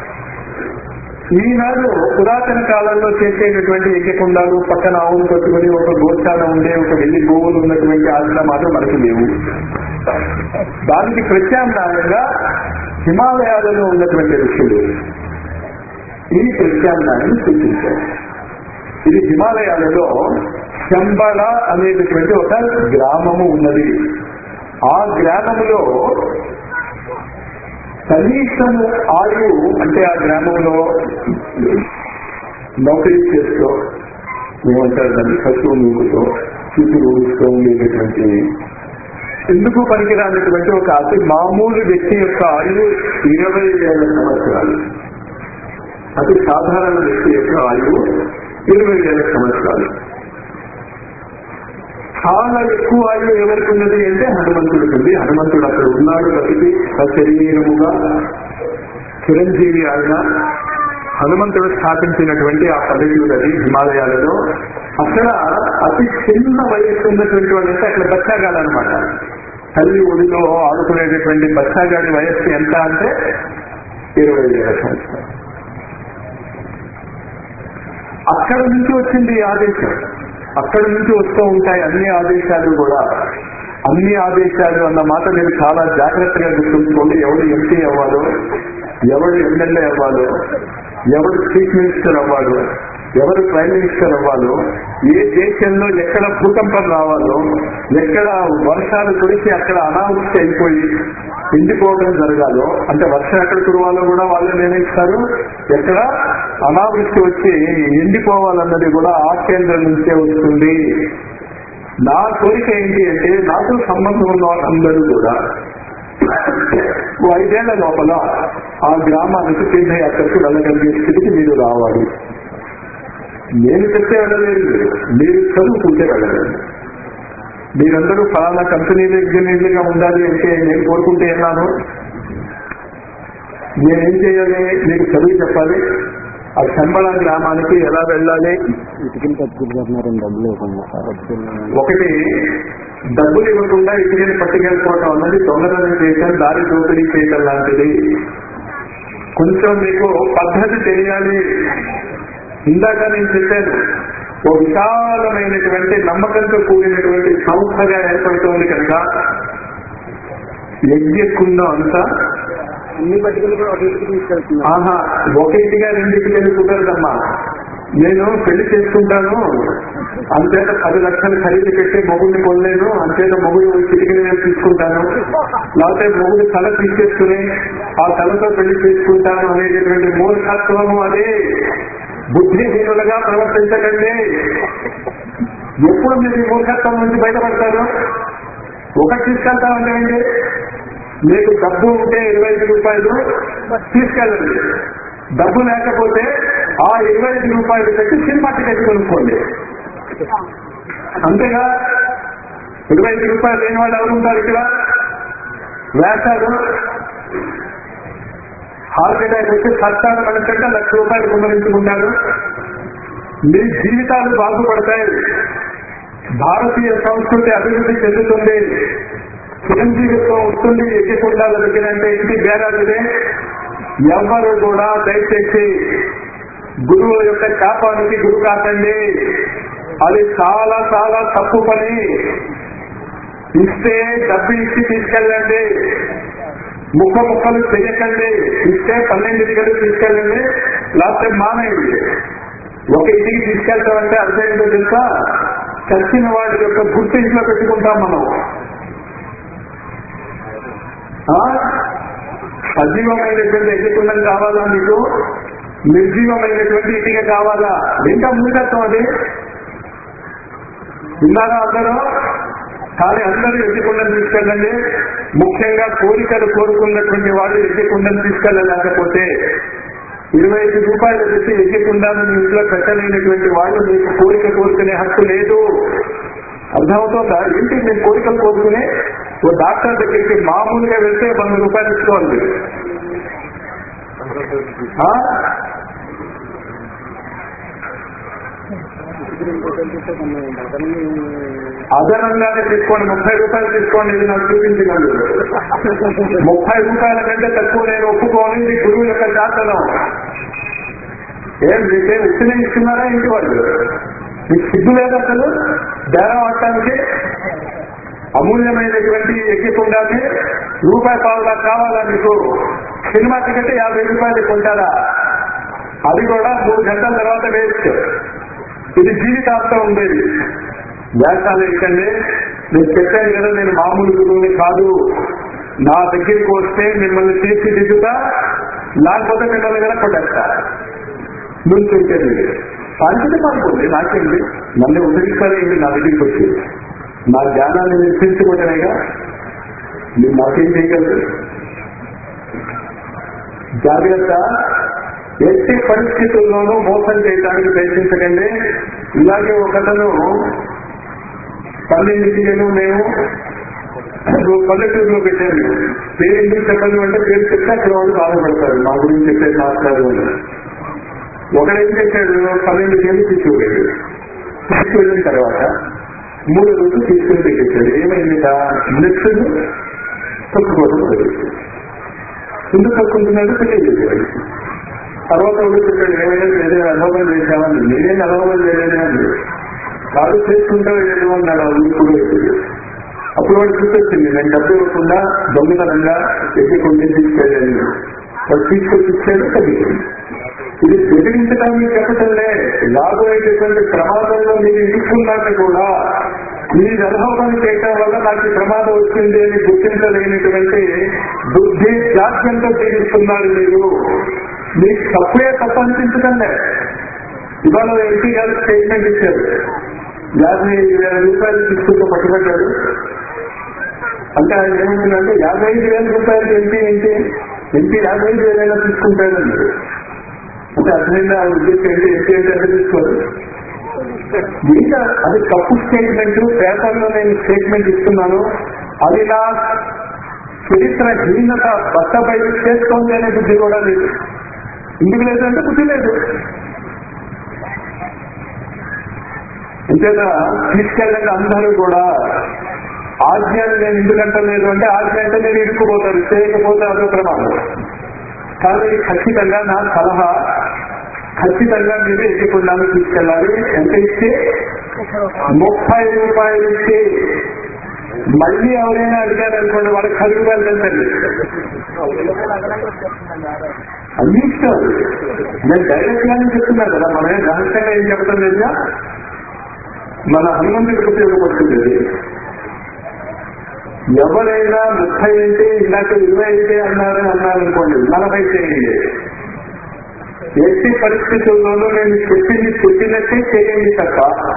ఈనాడు పురాతన కాలంలో చేసేటటువంటి యజ్ఞకుండాలు పక్కన ఆవులు కొట్టుకుని ఒక గోశాల ఉండే ఒక వెళ్లి గోవులు ఉన్నటువంటి ఆశ్రమాలు మనకి లేవు దానికి ప్రత్యామ్నాయంగా హిమాలయాలలో ఉన్నటువంటి ఋషులు ఈ ప్రత్యామ్నాయాన్ని సూచించారు ఇది హిమాలయాలలో శంబళ అనేటటువంటి ఒక గ్రామము ఉన్నది ఆ గ్రామంలో కనీసము ఆయువు అంటే ఆ గ్రామంలో నౌకరీ చేస్తూ ఏమంటారు దాన్ని పశువు మూగుతో చూపులు ఊడుస్తూ ఉండేటటువంటి ఎందుకు పనికిరానటువంటి ఒక అతి మామూలు వ్యక్తి యొక్క ఆయువు ఇరవై వేల సంవత్సరాలు అతి సాధారణ వ్యక్తి యొక్క ఆయువు ఇరవై వేల సంవత్సరాలు చాలా ఎక్కువ ఆయువు ఎవరికి ఉన్నది అంటే హనుమంతుడికి ఉంది హనుమంతుడు అక్కడ ఉన్నాడు బతికి సశరీరముగా చిరంజీవి ఆయన హనుమంతుడు స్థాపించినటువంటి ఆ పల్లెటూరు అది హిమాలయాలలో అక్కడ అతి చిన్న వయస్సు ఉన్నటువంటి వాళ్ళంటే అక్కడ బచ్చాగాలన్నమాట తల్లి ఒడిలో ఆడుకునేటటువంటి బచ్చాగాడి వయస్సు ఎంత అంటే ఇరవై వేల సంవత్సరాలు అక్కడ నుంచి వచ్చింది ఈ ఆదేశం అక్కడ నుంచి వస్తూ ఉంటాయి అన్ని ఆదేశాలు కూడా అన్ని ఆదేశాలు అన్న మాట మీరు చాలా జాగ్రత్తగా గుర్తుంచుకోండి ఎవడు ఎంపీ అవ్వాలో ఎవడు ఎమ్మెల్యే అవ్వాలో ఎవడు చీఫ్ మినిస్టర్ అవ్వాలో ఎవరు ప్రైమ్ మినిస్టర్ అవ్వాలో ఏ దేశంలో ఎక్కడ భూకంపం రావాలో ఎక్కడ వర్షాలు కురిసి అక్కడ అనావృష్టి అయిపోయి ఎండిపోవడం జరగాలో అంటే వర్షం ఎక్కడ కురవాలో కూడా వాళ్ళే నిర్ణయిస్తారు ఎక్కడ అనావృష్టి వచ్చి ఎండిపోవాలన్నది కూడా ఆ కేంద్రం నుంచే వస్తుంది నా కోరిక ఏంటి అంటే నాకు సంబంధం ఉన్న వాళ్ళందరూ కూడా ఓ ఐదేళ్ల లోపల ఆ గ్రామానికి తీర్థయాత్రకు వెళ్ళగలిగే స్థితికి మీరు రావాలి నేను చెప్తే వెళ్ళలేదు మీరు మీరు చదువుకుంటే వెళ్ళలేదు మీరందరూ ఫలానా కంపెనీ ఇంజనీర్లుగా ఉండాలి అంటే నేను కోరుకుంటే ఏన్నాను నేనేం చేయాలి మీకు చదువు చెప్పాలి ఆ శంబళ గ్రామానికి ఎలా వెళ్ళాలి ఇటుకలు పట్టుకుంటున్నారని డబ్బులు ఇవ్వకుండా పట్టుకున్నాను ఒకటి డబ్బులు ఇవ్వకుండా ఇటుకని పట్టుకెళ్ళిపోవటం అన్నది దొంగతనం చేయటం దారి దోపిడీ చేయటం లాంటిది కొంచెం మీకు పద్ధతి తెలియాలి ఇందాక నేను చెప్పాను ఓ విశాలమైనటువంటి నమ్మకంతో కూడినటువంటి సంస్థగా ఏర్పడుతోంది కనుక యజ్ఞకుండం అంతా అన్ని పట్టుకులు కూడా ఒక ఇటుకు తీసుకెళ్తున్నారు ఆహా ఒక ఇంటిగా రెండింటికి వెళ్ళి కుదరదమ్మా నేను పెళ్లి చేసుకుంటాను అంతేత పది లక్షలు ఖరీదు పెట్టి మొగుడిని కొనలేను అంతేత మొగుడు చిటికిని నేను తీసుకుంటాను లేకపోతే మొగుడు తల తీసేసుకుని ఆ తలతో పెళ్లి చేసుకుంటాను అనేటటువంటి మూర్ఖత్వము అది బుద్ధిహీనులుగా ప్రవర్తించకండి ఎప్పుడు మీరు ఈ మూర్ఖత్వం నుంచి బయటపడతారు ఒకటి తీసుకెళ్తామంటే ఏంటి మీకు డబ్బు ఉంటే ఇరవై ఐదు రూపాయలు తీసుకెళ్ళండి డబ్బు లేకపోతే ఆ ఇరవై ఐదు రూపాయలు పెట్టి సినిమా టికెట్ కొనుక్కోండి అంతేగా ఇరవై ఐదు రూపాయలు లేని వాళ్ళు ఎవరు ఉంటారు ఇక్కడ వేస్తారు హార్ట్ అటాక్ వచ్చి సత్తాను మనకంటే లక్ష రూపాయలు కుమ్మరించుకుంటారు మీ జీవితాలు బాగుపడతాయి భారతీయ సంస్కృతి అభివృద్ధి చెందుతుంది చిరంజీవిత్వం వస్తుంది ఎక్కకుండా దగ్గరంటే ఇంటి బేరాదిదే ఎవ్వరు కూడా దయచేసి గురువు యొక్క శాపానికి గురు కాకండి అది చాలా చాలా తప్పు పని ఇస్తే డబ్బు ఇచ్చి తీసుకెళ్ళండి ముక్క ముక్కలు చెయ్యకండి ఇస్తే పన్నెండు ఇటుకలు తీసుకెళ్ళండి లేకపోతే మానేయండి ఒక ఇంటికి తీసుకెళ్తామంటే అర్థమైందో తెలుసా చచ్చిన వాడి యొక్క గుర్తింపులో పెట్టుకుంటాం మనం ఆ? సజీవమైనటువంటి ఎదుగుండం కావాలా మీకు నిర్జీవమైనటువంటి ఇటుక కావాలా ఇంకా మూర్ఖత్వం అది విన్నారా అందరూ కానీ అందరూ ఎదుగుండం తీసుకెళ్ళండి ముఖ్యంగా కోరికలు కోరుకున్నటువంటి వాళ్ళు ఎదుగుండం తీసుకెళ్ళలేకపోతే ఇరవై ఐదు రూపాయలు పెట్టి ఎదుగుండాలని మీ ఇంట్లో పెట్టలేనటువంటి వాళ్ళు మీకు కోరిక కోరుకునే హక్కు లేదు అర్థమవుతుందా ఏంటి నేను కోరికలు కోరుకునే ఓ డాక్టర్ దగ్గరికి మామూలుగా వెళ్తే వంద రూపాయలు ఇచ్చుకోవాలి మీరు. ఆ? దగ్గర ఇంకో కల్పిస్తే కొన్ని అదనంగా అదనంగానే తీసుకోండి ముప్పై రూపాయలు తీసుకోండి ఇది నాకు చూపించగలరు ముప్పై రూపాయల కంటే తక్కువ నేను ఒప్పుకోని ఇది గురువు యొక్క శాసనం ఏం మీకే ఉత్తిని ఇస్తున్నారా ఇంటి వాళ్ళు మీకు సిగ్గు లేదు అసలు బేరం ఆడటానికి అమూల్యమైనటువంటి ఎక్కికుండానే రూపాయి పావులా కావాలా మీకు సినిమా టికెట్ యాభై రూపాయలు కొంటారా అది కూడా మూడు గంటల తర్వాత వేస్ట్ ఇది జీవితాంతం ఉండేది వ్యాసాలు ఏంటంటే నేను చెప్పాను కదా నేను మామూలు గురువుని కాదు నా దగ్గరికి వస్తే మిమ్మల్ని తీర్చిదిద్దుతా లేకపోతే మిమ్మల్ని కూడా కొట్టేస్తా నువ్వు చెప్పేది పాల్గొని పాల్గొంది నాకేంటి నన్ను ఉదరిస్తారేంటి నా దగ్గరికి వచ్చి నా జ్ఞానాన్ని నిర్మించుకుంటేనేగా మీరు నాకేం చేయగలరు జాగ్రత్త ఎట్టి పరిస్థితుల్లోనూ మోసం చేయడానికి ప్రయత్నించకండి ఇలాగే ఒకతను పన్నెండింటికి మేము పల్లెటూరులో పెట్టాను పేరు ఎందుకు చెప్పండి అంటే పేరు చెప్తే అక్కడ వాళ్ళు బాధపడతారు మా గురించి చెప్పేది మాట్లాడు అని ఒకడేం చేశాడు పన్నెండు కేజీ తీసుకుపోయాడు తీసుకువెళ్ళిన తర్వాత మూడు రోజులు తీసుకుని పెట్టేశాడు ఏమైంది నెక్స్ట్ తొక్కుకోవడం మొదలెట్టాడు ఎందుకు తొక్కుంటున్నాడు తెలియదు వాడికి. తర్వాత ఒకటి చెప్పాడు ఏమైనా ఏదైనా అనుభవం చేశామని నేనేం అనుభవం చేయలేదే అని కాదు చేసుకుంటా ఏదో అన్నాడు ఆ ఊరు కూడా వెళ్ళేది. అప్పుడు వాడు చూసొచ్చింది నేను డబ్బు ఇవ్వకుండా దొంగతనంగా ఎక్కి కొంచెం తీసుకెళ్ళాను వాడు తీసుకొచ్చి ఇచ్చాడు తగ్గిపోయింది ఇది బెదిరించడానికి చెప్పటంలే రాబోయేటటువంటి ప్రమాదంలో మీరు ఇరుక్కున్నాక కూడా ఈ అనుభవం చేయటం వల్ల నాకు ఈ ప్రమాదం వచ్చింది అని గుర్తించలేనటువంటి బుద్ధి జాత్యంతో జీవిస్తున్నారు మీరు మీకు తప్పుయే తప్పు అనిపించదంలే ఇవాళ ఎంపీ గారు స్టేట్మెంట్ ఇచ్చారు యాభై వేల రూపాయలు తీసుకుంటూ పట్టుబడ్డాడు అంటే ఆయన ఏమంటుందంటే యాభై ఐదు వేల రూపాయలు ఎంపీ ఏంటి ఎంపీ యాభై ఐదు వేలైనా తీసుకుంటాడండి అంటే అర్థమైందా ఆ ఉద్దేశం ఏంటి ఎంపీ అంటే ఎంత తీసుకోరు ఇంకా అది తప్పు స్టేట్మెంట్ పేపర్లో నేను స్టేట్మెంట్ ఇస్తున్నాను అది నా చరిత్ర హీనత బట్ట బయట చేసుకోండి అనే బుద్ధి కూడా లేదు ఎందుకు లేదంటే బుద్ధి లేదు అంతేత తీసుకెళ్ళండి అందరూ కూడా ఆజ్ఞలు నేను ఎందుకంటే లేదు అంటే ఆజ్ఞ అంటే నేను ఇరుక్కుపోతాను చేయకపోతే అదో ప్రమాదం కానీ ఖచ్చితంగా నా సలహా ఖచ్చితంగా మీరు ఎక్కకుండా తీసుకెళ్ళాలి ఎంత ఇచ్చి ముప్పై రూపాయలు ఇచ్చి మళ్ళీ ఎవరైనా అడిగారు అనుకోండి వాళ్ళకి పది రూపాయలు పెంచండి అన్ని ఇస్తారు నేను డైరెక్ట్ గానే చెప్తున్నాను కదా మనం ఏం రహస్యంగా ఏం చెప్పడం లేదా మన హనుమంతుడికి ఉపయోగపడుతుంది ఇది. ఎవరైనా ముప్పై అయితే ఇందాక ఇరవై అయితే అన్నారు అన్నారనుకోండి నలభై చేయండి ఎట్టి పరిస్థితుల్లోనూ నేను చెప్పింది చెప్పినట్టే చేయండి తప్ప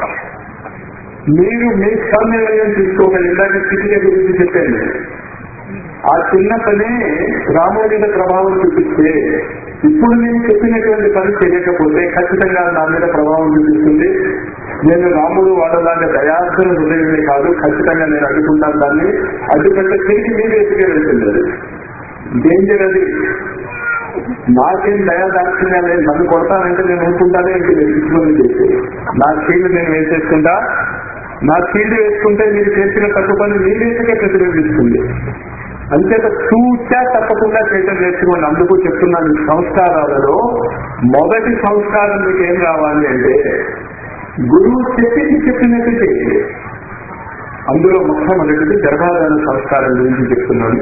మీరు మీ నిర్ణయం తీసుకోకండి ఇందాక స్థితిక గురించి చెప్పండి ఆ చిన్న పని రాముడి మీద ప్రభావం చూపిస్తే ఇప్పుడు నేను చెప్పినటువంటి పని చేయకపోతే ఖచ్చితంగా నా మీద ప్రభావం చూపిస్తుంది నేను రాముడు వాళ్ళలాగా దయార్థం హృదయమే కాదు ఖచ్చితంగా నేను అడ్డుకుంటాను దాన్ని అడ్డుకంటే తిరిగి మీరు ఎత్తుకే వెళ్తుంది అది డేంజర్ అది నాకేం దయా దాక్షిణ్యా లేదు నన్ను కొడతానంటే నేను ఊరుకుంటానే ఇంటి వెతుకుని చేసి నా చీళ్ళు నేను వేసేసుకుంటా నా చీళ్ళు వేసుకుంటే మీరు చేసిన తప్పు పని మీ రీతిగా ప్రతిబింబిస్తుంది అంతేత సూచా తప్పకుండా చేయటం నేర్చుకోండి అందుకు చెప్తున్నాను ఈ సంస్కారాలలో మొదటి సంస్కారం మీకు ఏం రావాలి అంటే గురువు చెప్పింది చెప్పినట్టు చేయండి అందులో మొట్టమొదటిది గర్భాధాన సంస్కారం గురించి చెప్తున్నాను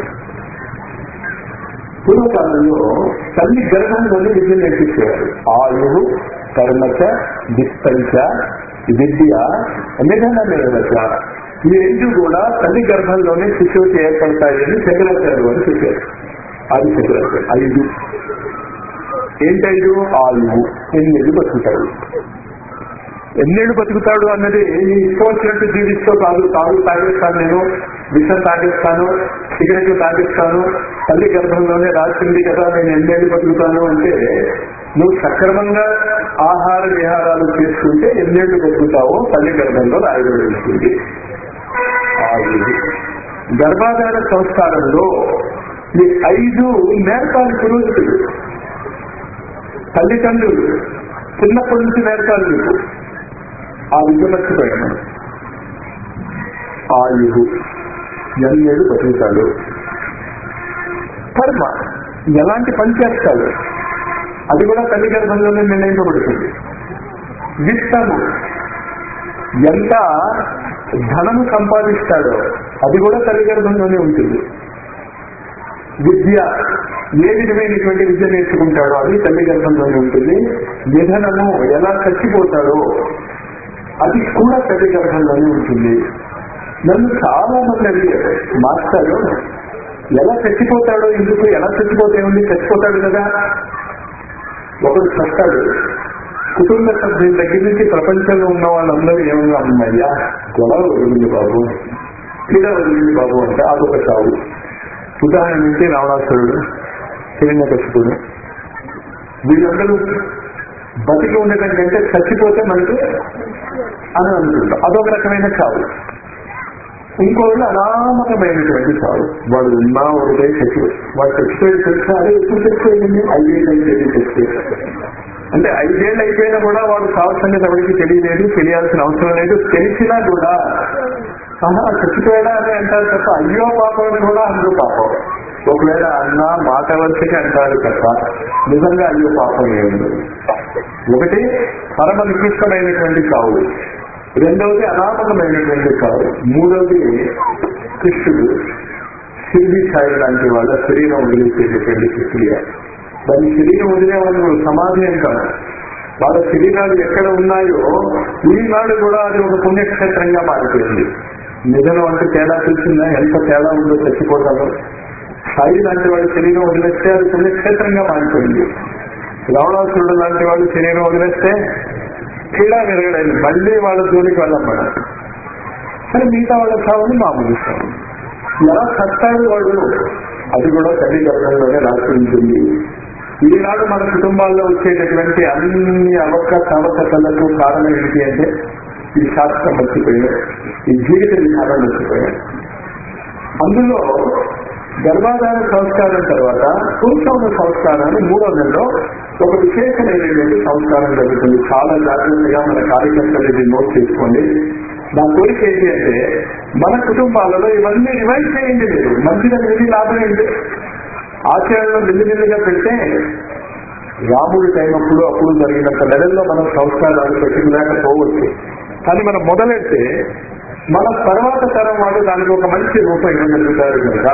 పూర్వకాలంలో తల్లి గర్భంలోనే విద్య నేర్పించేవారు ఆయువు కర్మచ విస్తంచ విద్య నిధనమేవచ ఈ రెండు కూడా తల్లి గర్భంలోనే శిశువుకి ఏర్పడతాయని శంకరాచార్య వారు చెప్పారు అది శంకరాచార్య ఐదు ఏంటైదు ఆయువు ఎనిమిది బతుకుతాడు ఎన్నేళ్ళు బతుకుతాడు అన్నది నీ ఇష్టం వచ్చినట్టు జీవిస్తూ కాదు తాగు తాగేస్తాను నేను విషం తాగేస్తాను సిగరెట్ తాగేస్తాను తల్లి గర్భంలోనే రాసింది కదా నేను ఎన్నేళ్ళు బతుకుతాను అంటే నువ్వు సక్రమంగా ఆహార విహారాలు చేసుకుంటే ఎన్నేళ్ళు బతుకుతావో తల్లి గర్భంలో రాయబడి ఉంటుంది ఆయుధి. గర్భాధార సంస్కారంలో ఈ ఐదు నేర్పాలి పురోహితుడు తల్లిదండ్రులు చిన్నప్పటి నుంచి నేర్పాలి మీకు ఆ విద్య మర్చిపోయాను ఆయువు ఎన్నేళ్ళు బతుకుతాడు కర్మ ఎలాంటి పని చేస్తాడు అది కూడా తల్లి గర్భంలోనే నిర్ణయించబడుతుంది విత్తము ఎంత ధనము సంపాదిస్తాడో అది కూడా తల్లి గర్భంలోనే ఉంటుంది విద్య ఏ విధమైనటువంటి విద్య నేర్చుకుంటాడో అది తల్లి గర్భంలోనే ఉంటుంది నిధనము ఎలా చచ్చిపోతాడో అది కూడా తల్లి గర్భంలోనే ఉంటుంది నన్ను చాలా మంది అడిగారు మాస్టారు ఎలా చచ్చిపోతాడో ఎందుకు ఎలా చచ్చిపోతే ఉంది చచ్చిపోతాడు కదా ఒకడు చస్తాడు కుటుంబ సభ్యుల దగ్గర నుంచి ప్రపంచంలో ఉన్న వాళ్ళందరూ ఏమన్నా అమ్మయ్యా గొడవ వదిలింది బాబు క్రీడ వదిలింది బాబు అంటే అదొక చావు ఉదాహరణ నుంచి రావణాసురుడు హిరణ్యకశిపుడు వీళ్ళందరూ బతికి ఉండటం కంటే చచ్చిపోతే మనకి అని అనుకుంటాం అదొక రకమైన చావు ఇంకోళ్ళు అనామకమైనటువంటి చావు వాడు ఉన్నా ఒకటే చచ్చి వాడు చచ్చిపోయి తెలుసా అదే ఎప్పుడు చచ్చిపోయింది ఐదేళ్ళు అయిపోయింది చచ్చిపోయి అంటే ఐదేళ్ళు అయిపోయినా కూడా వాడు చావు సంగతి ఎవరికి తెలియలేదు తెలియాల్సిన అవసరం లేదు తెలిసినా కూడా ఆహా చచ్చిపోయాడా అని అంటారు తప్ప అయ్యో పాపం అని కూడా అందరూ పాపం ఒకవేళ అన్న మాట వరుసకి అంటారు తప్ప నిజంగా అయ్యో పాపం ఏముంది ఒకటి పరమ నికృష్టమైనటువంటి కావు రెండవది అనామకమైనటువంటి కావు మూడవది కృష్ణుడు శిల్బి ఛాయ లాంటి వాళ్ళ శరీరం వదిలేసేటటువంటి ప్రక్రియ దాని శరీరం వదిలే వాళ్ళు సమాధి అంటారు వాళ్ళ శరీరాలు ఎక్కడ ఉన్నాయో ఈనాడు కూడా అది ఒక పుణ్యక్షేత్రంగా మారిపోయింది నిజం అంటే తేడా తెలిసిందా ఎంత తేడా ఉందో చచ్చిపోతారో సాయి లాంటి వాడి శరీరం వదిలేస్తే అది పుణ్యక్షేత్రంగా మారిపోయింది రావణాసురుడు లాంటి వాడు శరీరం వదిలేస్తే క్రీడా విరగడైంది మళ్ళీ వాళ్ళ జోలికి వెళ్ళం మనం కానీ మిగతా వాళ్ళ చావుని మామూలు చావు ఎలా చస్తాడు వాడు అది కూడా తల్లి గర్భంలోనే రాసి ఉంటుంది ఈనాడు మన కుటుంబాల్లో వచ్చేటటువంటి అన్ని అవకాశాలకు కారణం ఏంటి అంటే ఈ శాస్త్రం మర్చిపోయాం ఈ జీవిత విధానం మర్చిపోయాం అందులో గర్భాధార సంస్కారం తర్వాత పురుషోన్న సంస్కారాన్ని మూడో నెలలో ఒక విశేషమైనటువంటి సంస్కారం జరుగుతుంది చాలా జాగ్రత్తగా మన కార్యకర్తలు ఇది నోట్ చేసుకోండి నా కోరిక ఏంటి అంటే మన కుటుంబాలలో ఇవన్నీ రివైజ్ చేయండి మీరు మంచిదని ఇది లాభం ఏంటి ఆచరణలో నిల్లినిల్లిగా పెడితే రాముడి టైం అప్పుడు అప్పుడు జరిగినంత లెవెల్లో మనం సంస్కారాలు పెట్టుకోలేకపోవచ్చు కానీ మనం మొదలెడితే మన తర్వాత తరం వాళ్ళు దానికి ఒక మంచి రూపం ఇవ్వగలుగుతారు కనుక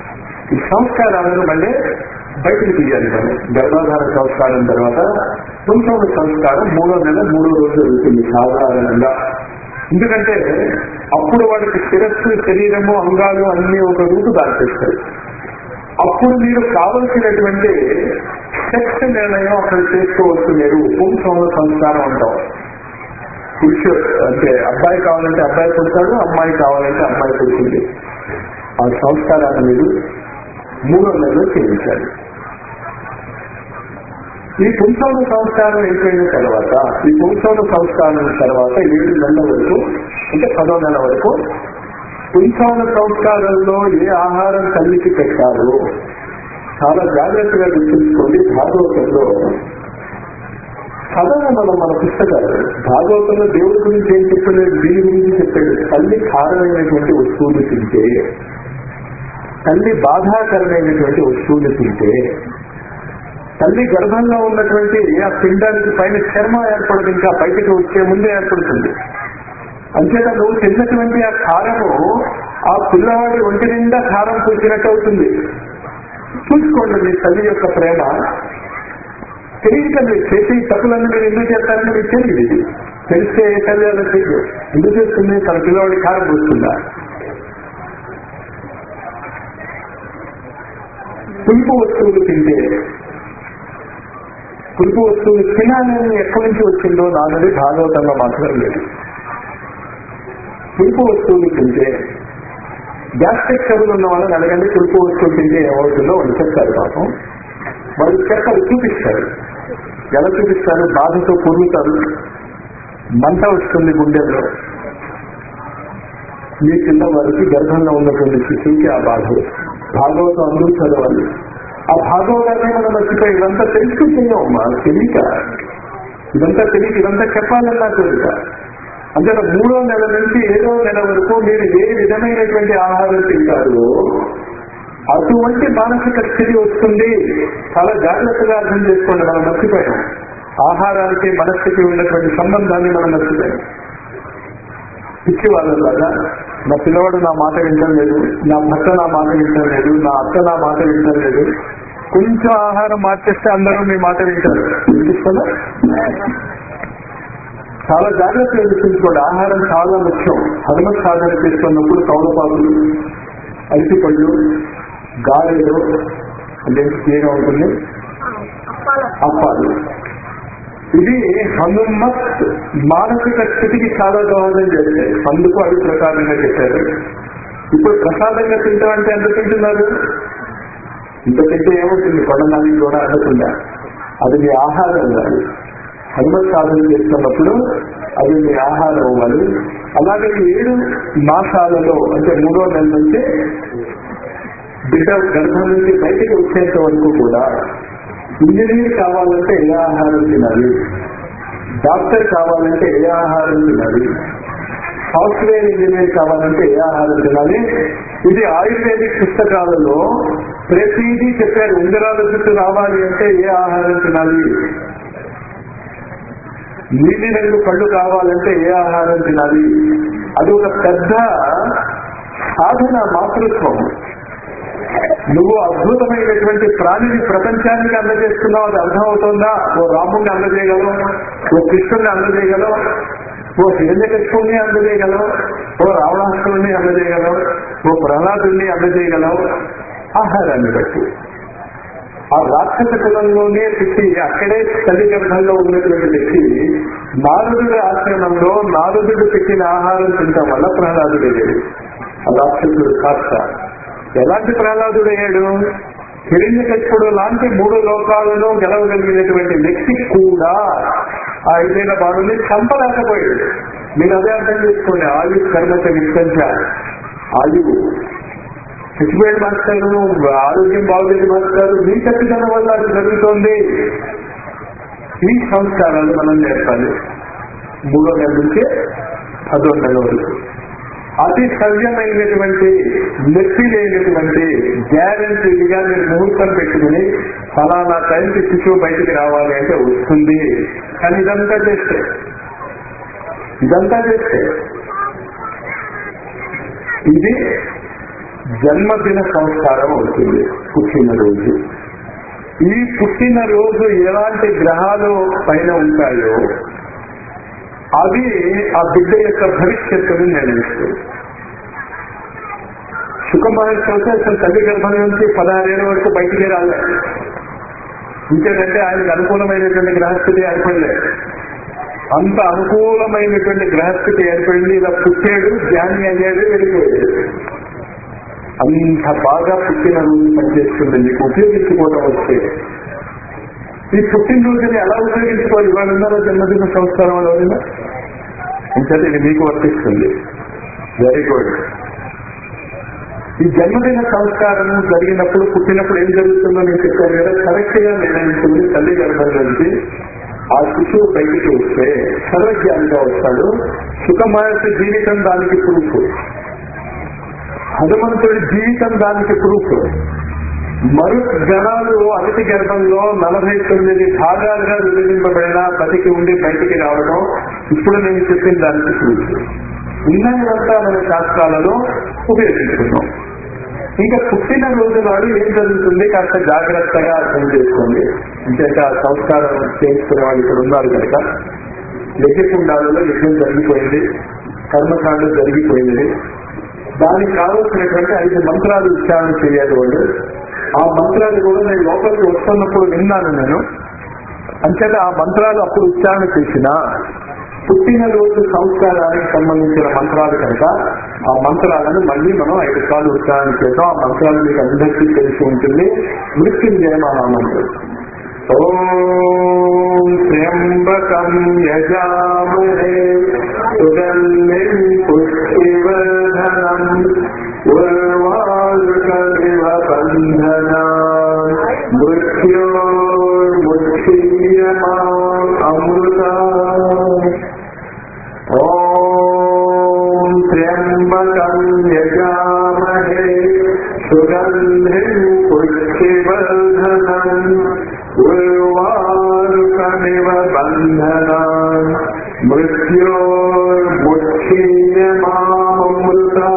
ఈ సంస్కారాలను మళ్ళీ బయటకు తీయాలి మనం గర్భాధార సంస్కారం తర్వాత కొంచెం సంస్కారం మూడో నెల మూడో రోజు జరుగుతుంది సాధారణంగా ఎందుకంటే అప్పుడు వాడికి శిరస్సు శరీరము అంగాలు అన్ని ఒక రూపు దాచేస్తాయి అప్పుడు మీరు కావలసినటువంటి సెక్స్ నిర్ణయం అక్కడ చేసుకోవచ్చు మీరు పుంసంలో సంస్కారం అంటాం పురుషు అంటే అబ్బాయి కావాలంటే అబ్బాయి పుడతాడు అమ్మాయి కావాలంటే అమ్మాయి పుడుతుంది ఆ సంస్కారాన్ని మీరు మూడో నెలలో చేయించాలి ఈ పుంసౌన సంస్కారం అయిపోయిన తర్వాత ఈ పుంసౌన సంస్కారం తర్వాత ఏడు నెలల వరకు అంటే పదో నెల వరకు పుంసౌన సంస్కారంలో ఏ ఆహారం తల్లికి పెట్టాలో చాలా జాగ్రత్తగా గుర్తుంచుకోండి భాగవతంలో చదవ మనం మన పుస్తకాలు భాగవతంలో దేవుడి గురించి ఏం చెప్పలేదు దీని గురించి చెప్పాడు తల్లి కారణమైనటువంటి వస్తువులు తింటే తల్లి బాధాకరమైనటువంటి వస్తువులు తింటే తల్లి గర్భంలో ఉన్నటువంటి ఆ పిండానికి పైన చర్మ ఏర్పడదు ఇంకా బయటకు వచ్చే ముందే ఏర్పడుతుంది అంచేత నువ్వు తిన్నటువంటి ఆ కారము ఆ పిల్లవాడి ఒంటి నిండా కారం పూసినట్టు అవుతుంది చూసుకోండి మీ తల్లి యొక్క ప్రేమ తెలియకండి చేసి తప్పులన్నీ మీరు ఎందుకు చేస్తారని మీకు తెలియదు ఇది తెలిస్తే ఏ తల్లి అలా తెలియదు ఎందుకు చేస్తుంది తన పిల్లవాడి కారం పూస్తుందా పులుపు వస్తువులు తింటే పులుపు వస్తువులు తినాలని ఎక్కడి నుంచి వచ్చిందో నాన్నది భాగవతంలో మాత్రం లేదు పులుపు వస్తువులు తింటే గ్యాస్ట్రిక్ ట్రబుల్ ఉన్న వాళ్ళని అడగండి పులుపు వస్తువులు తింటే ఏమవుతుందో వాళ్ళు చెప్తారు పాపం వాళ్ళు చెక్కలు చూపిస్తారు ఎలా చూపిస్తారు బాధతో పొరుగుతారు మంట వస్తుంది గుండెల్లో మీ కింద వారికి గర్భంలో ఉన్నటువంటి శిశువుకి ఆ బాధ భాగవతం అందరూ చదవాలి ఆ భాగవతాన్ని మనం మర్చిపోయి ఇదంతా తెలుసుకుంటున్నాం మా తెలియక ఇదంతా తెలియక ఇదంతా చెప్పాలని నా కోరిక అంటే మూడో నెల నుంచి ఏడో నెల వరకు మీరు ఏ విధమైనటువంటి ఆహారం తింటారో అటువంటి మానసిక స్థితి వస్తుంది చాలా జాగ్రత్తగా అర్థం చేసుకోండి మనం మర్చిపోయాం ఆహారానికి మనస్థితి ఉన్నటువంటి సంబంధాన్ని మనం మర్చిపోయాం పిచ్చి వాళ్ళం కదా నా పిల్లవాడు నా మాట వింటం లేదు నా భర్త నా మాట వింటం లేదు నా అత్త నా మాట వింటం లేదు కొంచెం ఆహారం మార్చేస్తే అందరూ మీ మాట వింటారు వినిపిస్తుందా చాలా జాగ్రత్తగా గుర్తుంచుకోండి ఆహారం చాలా ముఖ్యం హనుమ సాధన చేస్తున్నప్పుడు కౌలపాలు అరటిపళ్ళు గారెలు అంటే తీయగా ఉంటుంది అప్పాలు ఇది హనుమత్ మానసిక స్థితికి చాలా దోహదం చేస్తాయి అందుకు అవి ప్రసాదంగా చెప్పారు ఇప్పుడు ప్రసాదంగా తింటామంటే ఎంత తింటున్నారు ఇంత తింటే ఏమవుతుంది కొండనానికి కూడా అందకుండా అది మీ ఆహారం ఉండాలి హనుమత్ సాధన చేస్తున్నప్పుడు అది మీ ఆహారం అవ్వాలి అలాగే ఈ ఏడు మాసాలలో అంటే మూడో నెల నుంచి బిడ్డ గర్భం నుంచి బయటికి వచ్చేంత వరకు కూడా ఇంజనీర్ కావాలంటే ఏ ఆహారం తినాలి డాక్టర్ కావాలంటే ఏ ఆహారం తినాలి సాఫ్ట్వేర్ ఇంజనీర్ కావాలంటే ఏ ఆహారం తినాలి ఇది ఆయుర్వేదిక్ పుస్తకాలలో ప్రతిదీ చెప్పారు ఉంగరాల చుట్టూ రావాలి అంటే ఏ ఆహారం తినాలి నీలి రంగు కళ్ళు కావాలంటే ఏ ఆహారం తినాలి అది ఒక పెద్ద సాధన మాతృత్వం నువ్వు అద్భుతమైనటువంటి ప్రాణిని ప్రపంచానికి అందజేస్తున్నావు అది అర్థమవుతోందా ఓ రాముడిని అందజేయగలవు ఓ కృష్ణుడిని అందజేయగలవు ఓ హిరణ్యకృష్ణుడిని అందజేయగలవు ఓ రావణాసురుణ్ణి అందజేయగలవు ఓ ప్రహ్లాదుడిని అందజేయగలవు ఆహారాన్ని బట్టి ఆ రాక్షస కులంలోనే పుట్టి అక్కడే తల్లి గర్భంలో ఉన్నటువంటి వ్యక్తి నారదుడి ఆశ్రమంలో నారదుడు పెట్టిన ఆహారం తింటాం వల్ల ప్రహ్లాదుడు అయ్యాడు ఆ రాక్షసుడు కాస్త ఎలాంటి ప్రహ్లాదుడు అయ్యాడు హిరణ్యకృష్ణుడు లాంటి మూడు లోకాలను గెలవగలిగినటువంటి వ్యక్తి కూడా ఆ ఐదైన బాడుని చంపలేకపోయాడు మీరు అదే అర్థం చేసుకోండి ఆయు కర్మచ విశ్వంచ ఆయువు చచ్చిపోయాడు మాస్టారు ఆరోగ్యం బాగులేదు మాస్టారు మీ చచ్చిదనం వల్ల అది జరుగుతోంది ఈ సంస్కారాలు మనం నేర్పాలి మూడో నెల నుంచి పదో నెల వరకు అతి సవ్యమైనటువంటి నొప్పి లేనటువంటి గ్యారంటీగా మీరు ముహూర్తం పెట్టుకుని ఫలానా టైంకి శిశువు బయటికి రావాలి అంటే వస్తుంది కానీ ఇదంతా చేస్తే ఇదంతా చేస్తే ఇది జన్మదిన సంస్కారం అవుతుంది పుట్టినరోజు ఈ పుట్టినరోజు ఎలాంటి గ్రహాలు పైన ఉంటాయో అవి ఆ బిడ్డ యొక్క భవిష్యత్తును నిర్ణయిస్తుంది సుఖ మహర్షి అయితే అసలు తల్లి గర్భం నుంచి పదహారేళ్ళ వరకు బయటికి రాలే ఇంకేంటంటే ఆయనకు అనుకూలమైనటువంటి గ్రహస్థితి ఏర్పడలేదు అంత అనుకూలమైనటువంటి గ్రహస్థితి ఏర్పడింది ఇలా పుట్టాడు జ్ఞాని అయ్యాడు వెళ్ళిపోయాడు అంత బాగా పుట్టినరోజు పనిచేస్తుంది మీకు ఉపయోగించుకోవడం వస్తే ఈ పుట్టినరోజుని ఎలా ఉపయోగించుకోవాలి ఇవాళ ఉన్నారో జన్మదిన సంస్కారం ఎవరైనా ఇంకా ఇది మీకు వర్తిస్తుంది వెరీ గుడ్ ఈ జన్మదిన సంస్కారం జరిగినప్పుడు పుట్టినప్పుడు ఏం జరుగుతుందో నేను చెప్పాను కదా కరెక్ట్ గా నిర్ణయించుకుని తల్లి గర్భం నుంచి ఆ శిశువు బయటికి వస్తే సర్వజ్ఞానిగా వస్తాడు సుఖమహర్షి జీవితం దానికి ప్రూఫ్ హనుమంతుడి జీవితం దానికి ప్రూఫ్ మరు గణాలు అతిథి గర్భంలో నలభై తొమ్మిది భాగాలుగా విభజింపబడిన బతికి ఉండి బయటికి రావడం ఇప్పుడు నేను చెప్పిన దానికి ప్రూఫ్ ఉన్నదంతా మన శాస్త్రాలలో ఉపయోగించుకున్నాం ఇంకా పుట్టిన రోజు నాడు ఏం జరుగుతుంది కాస్త జాగ్రత్తగా అర్థం చేసుకోండి ఇంకేక సంస్కారం చేయించుకునే వాళ్ళు ఇక్కడ ఉన్నారు కనుక యజ్ఞకుండాలలో యజ్ఞం జరిగిపోయింది కర్మకాండ జరిగిపోయింది దానికి కావలసినటువంటి ఐదు మంత్రాలు ఉచ్చారణ చేయాలి వాళ్ళు ఆ మంత్రాలు కూడా నేను లోపలికి వస్తున్నప్పుడు విన్నాను నేను అంచేత ఆ మంత్రాలు అప్పుడు ఉచ్చారణ చేసిన పుట్టినరోజు సంస్కారానికి సంబంధించిన మంత్రాలు కనుక ఆ మంత్రాలను మళ్ళీ మనం ఐదు సార్లు ఉచ్చారణ చేద్దాం ఆ మంత్రాలు మీకు అందరికీ తెలిసి ఉంటుంది మృత్యుంజయ మహామంత్రం ఓం త్ర్యంబకం యజామహే సుగంధిం పుష్టివర్ధనం ఉర్వారుకమివ బంధనా మృత్యోర్ముక్షీయమా అమృత ఓం సుగంధిం పుష్టివర్ధనం ఉర్వారుకమివ బంధనాన్ మృత్యోర్ముక్షీయమామృతా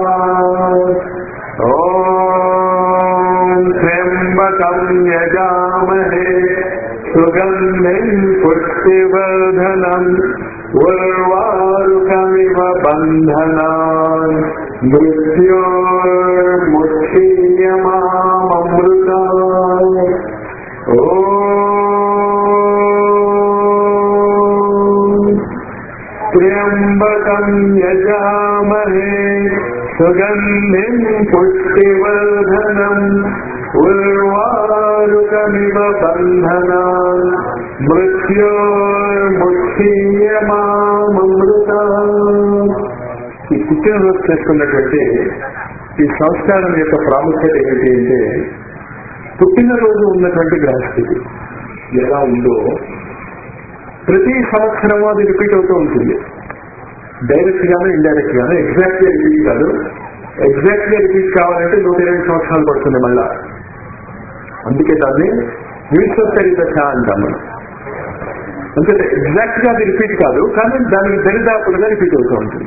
ఓం త్ర్యంబకం యజామహే సుగంధిం పుష్టివర్ధనం ఉర్వారుకమివ బంధనాన్ మృత్యోర్ముక్షీయమామృతా ఓం त्र्यम्बकं यजामहे सुगन्धिं पुष्टिवर्धनम् उर्वारुकमिव बन्धनान् మృత్యోర్ముక్షీయమామృత ఈ పుట్టినరోజు చేసుకున్నటువంటి ఈ సంస్కారం యొక్క ప్రాముఖ్యత ఏమిటి అంటే పుట్టినరోజు ఉన్నటువంటి గ్రహస్థితి ఎలా ఉందో ప్రతి సంవత్సరము అది రిపీట్ అవుతూ ఉంటుంది డైరెక్ట్ గాను ఇండైరెక్ట్ గాను ఎగ్జాక్ట్ గా రిపీట్ కాదు ఎగ్జాక్ట్ గా రిపీట్ కావాలంటే నూట ఇరవై సంవత్సరాలు పడుతుంది మళ్ళా అందుకే దాన్ని విశ్వసరి దశ అంటాం మనం అంటే ఎగ్జాక్ట్ గా అది రిపీట్ కాదు కానీ దానికి దరిదాపులుగా రిపీట్ అవుతూ ఉంటుంది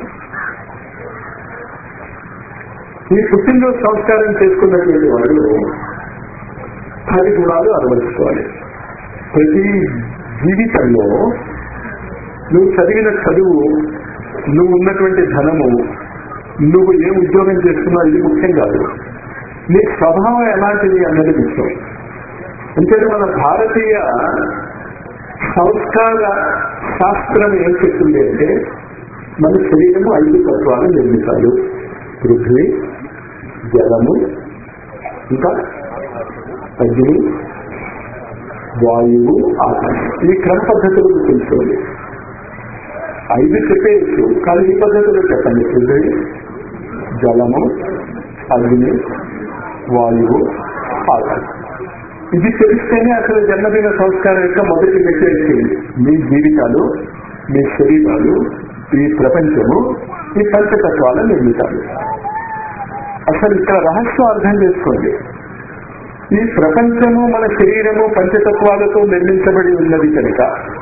ఈ పుట్టినరోజు సంస్కారం చేసుకున్నటువంటి వాళ్ళు పది గుణాలు అలవరుచుకోవాలి ప్రతి జీవితంలో నువ్వు చదివిన చదువు నువ్వు ఉన్నటువంటి ధనము నువ్వు ఏ ఉద్యోగం చేస్తున్నావు ఇది ముఖ్యం కాదు నీ స్వభావం ఎలాంటిది అన్నది ముఖ్యం అంటే మన భారతీయ సంస్కార శాస్త్రం ఏం చెప్తుంది అంటే మన శరీరము ఐదు తత్వాలు నిర్మితాలు పృథ్వీ జలము ఇంకా అగ్ని వాయువు ఆకాశం ఈ క్రమ పద్ధతులు తెలుసుకోండి ఐదు చెప్పేయచ్చు కానీ ఈ పద్ధతిలో చెప్పండి పృథ్వీ జలము అగ్ని వాయువు ఆకాశం ఇది తెలిస్తేనే అసలు జన్మదిన సంస్కారం యొక్క మొదటి మెసేజ్ మీ జీవితాలు మీ శరీరాలు ఈ ప్రపంచము ఈ పంచతత్వాల నిర్మితాలు అసలు ఇక్కడ రహస్యం అర్థం చేసుకోండి ఈ ప్రపంచము మన శరీరము పంచతత్వాలతో నిర్మించబడి ఉన్నది కనుక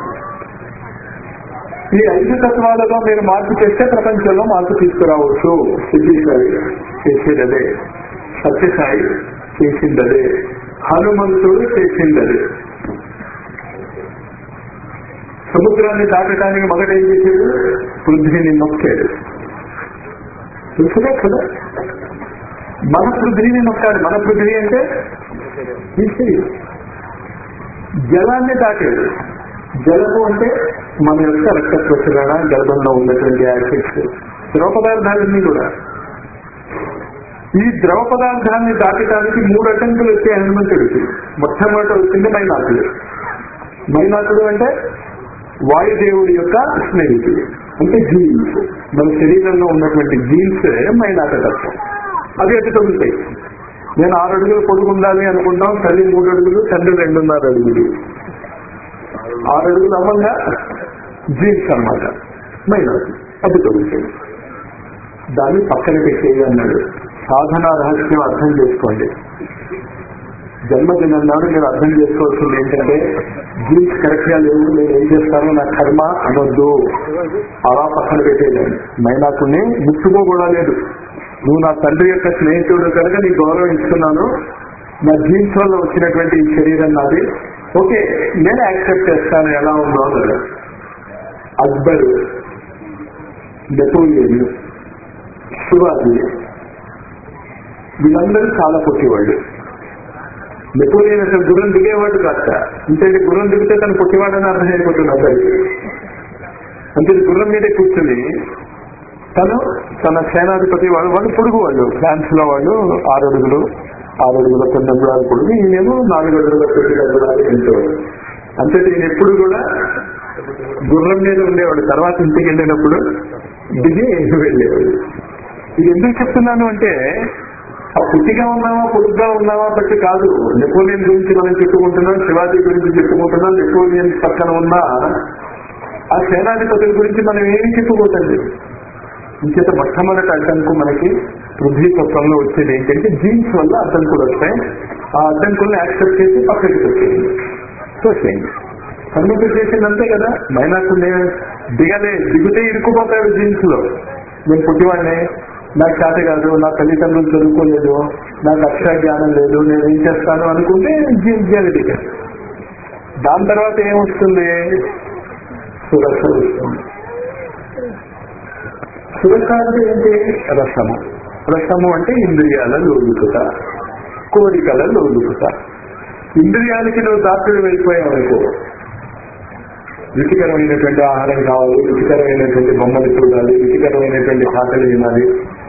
ఈ ఐదు తత్వాలలో మీరు మార్పు చేస్తే ప్రపంచంలో మార్పు తీసుకురావచ్చు సిద్ధిసాయి చేసేదదే సత్యసాయి చేసిందదే హనుమంతుడు చేసిందదే సముద్రాన్ని దాటడానికి మొదట ఏం చేశాడు పృథ్వీని నొక్కాడు తెలుసుగా కదా మన పృథ్వీని నొక్కాడు మన పృథ్వీ అంటే ఈ శరీరం జలాన్ని దాటాడు జలము అంటే మన యొక్క రక్త ప్రసరణ గర్భంలో ఉన్నటువంటి యాసిడ్స్ ద్రవ పదార్థాలన్నీ కూడా ఈ ద్రవ పదార్థాన్ని దాటడానికి మూడు అటంకులు వచ్చే హనుమంతుడికి మొట్టమొదట వచ్చింది మైనాకుడు మైనాకుడు అంటే వాయుదేవుడి యొక్క స్నేహితుడు అంటే జీన్స్ మన శరీరంలో ఉన్నటువంటి జీన్స్ మైనాక తత్వం అవి అతి తగ్గుతాయి నేను ఆరు అడుగులు పొడుగు ఉండాలి అనుకుంటాం తల్లి మూడు అడుగులు తండ్రి రెండున్నర అడుగులు ఆరు అడుగులు అవ్వంగా జీన్స్ అన్నమాట మైనారిటీ అది తగ్గుతాయి దాన్ని పక్కన పెట్టేది అన్నాడు సాధన రహస్యం అర్థం చేసుకోండి జన్మదినం నాడు మీరు అర్థం చేసుకోవాల్సింది ఏంటంటే జీన్స్ కరెక్ట్ గా లేవు నేను ఏం చేస్తాను నా కర్మ అనొద్దు అలా పక్కన పెట్టేదాన్ని మైనాకుని ముట్టుకో కూడా లేదు నువ్వు నా తండ్రి యొక్క స్నేహితుడు కనుక నీకు గౌరవం ఇస్తున్నాను నా జీన్స్ వల్ల వచ్చినటువంటి ఈ శరీరం నాది ఓకే నేను యాక్సెప్ట్ చేస్తాను ఎలా ఉందో అన్నాడు అక్బర్ నెపోలియన్ శివాజీ వీళ్ళందరూ చాలా పొట్టివాళ్ళు నెపోలియన్ అసలు గుర్రం దిగేవాడు కాస్త అంటే గుర్రం దిగితే తను పొట్టివాడని అర్థం అయిపోతున్నాడు అంటే గుర్రం మీదే కూర్చుని తను తన సేనాధిపతి వాళ్ళు వాళ్ళు పొడుగు వాళ్ళు ఫ్రాన్స్ లో వాళ్ళు ఆరు అడుగులు ఆరు అడుగుల కొన్ని అంగుళాలు పొడుగు ఈయనేమో నాలుగు అడుగుల తొమ్మిది అంగుళాలు పెంచేవాడు అంతే ఈయన ఎప్పుడు కూడా గుర్రం మీద ఉండేవాడు తర్వాత ఇంటికి వెళ్ళినప్పుడు దిగి వెళ్ళేవాడు ఇది ఎందుకు చెప్తున్నాను అంటే ఆ పుట్టిగా ఉన్నావా పొడుగ్గా ఉన్నావా బట్టి కాదు నెపోలియన్ గురించి మనం చెప్పుకుంటున్నాం శివాజీ గురించి చెప్పుకుంటున్నాం నెపోలియన్ పక్కన ఉన్న ఆ సేనాధిపతుల గురించి మనం ఏమి చెప్పుకోవటం లేదు ఇంకేత మొట్టమొదటి అడ్డంకు మనకి పృథ్వీ తత్వంలో వచ్చేది ఏంటంటే జీన్స్ వల్ల అడ్డంకులు వస్తాయి ఆ అడ్డంకుల్ని యాక్సెప్ట్ చేసి పక్కకి పెట్టేయండి తోసేయండి కన్వర్ట్ చేసింది అంతే కదా మైనాకు నేను దిగలే దిగితే ఇరుక్కుపోతాడు జీన్స్ లో నేను పుట్టివాడిని నాకు చేత కాదు నా తల్లిదండ్రులు చదువుకోలేదు నాకు అక్షర జ్ఞానం లేదు నేను ఏం చేస్తాను అనుకుంటే జీన్స్ దిగదు దాని తర్వాత ఏమొస్తుంది సురక్ష వస్తుంది సురక్ష అంటే ఏంటి రసము రసము అంటే ఇంద్రియాల లోలుకుత కోరికల లోలుకుత ఇంద్రియాలకి నువ్వు దాటుడు వెళ్ళిపోయావు అనుకో రుచికరమైనటువంటి ఆహారం కావాలి రుచికరమైనటువంటి బొమ్మలు చూడాలి రుచికరమైనటువంటి పాటలు వినాలి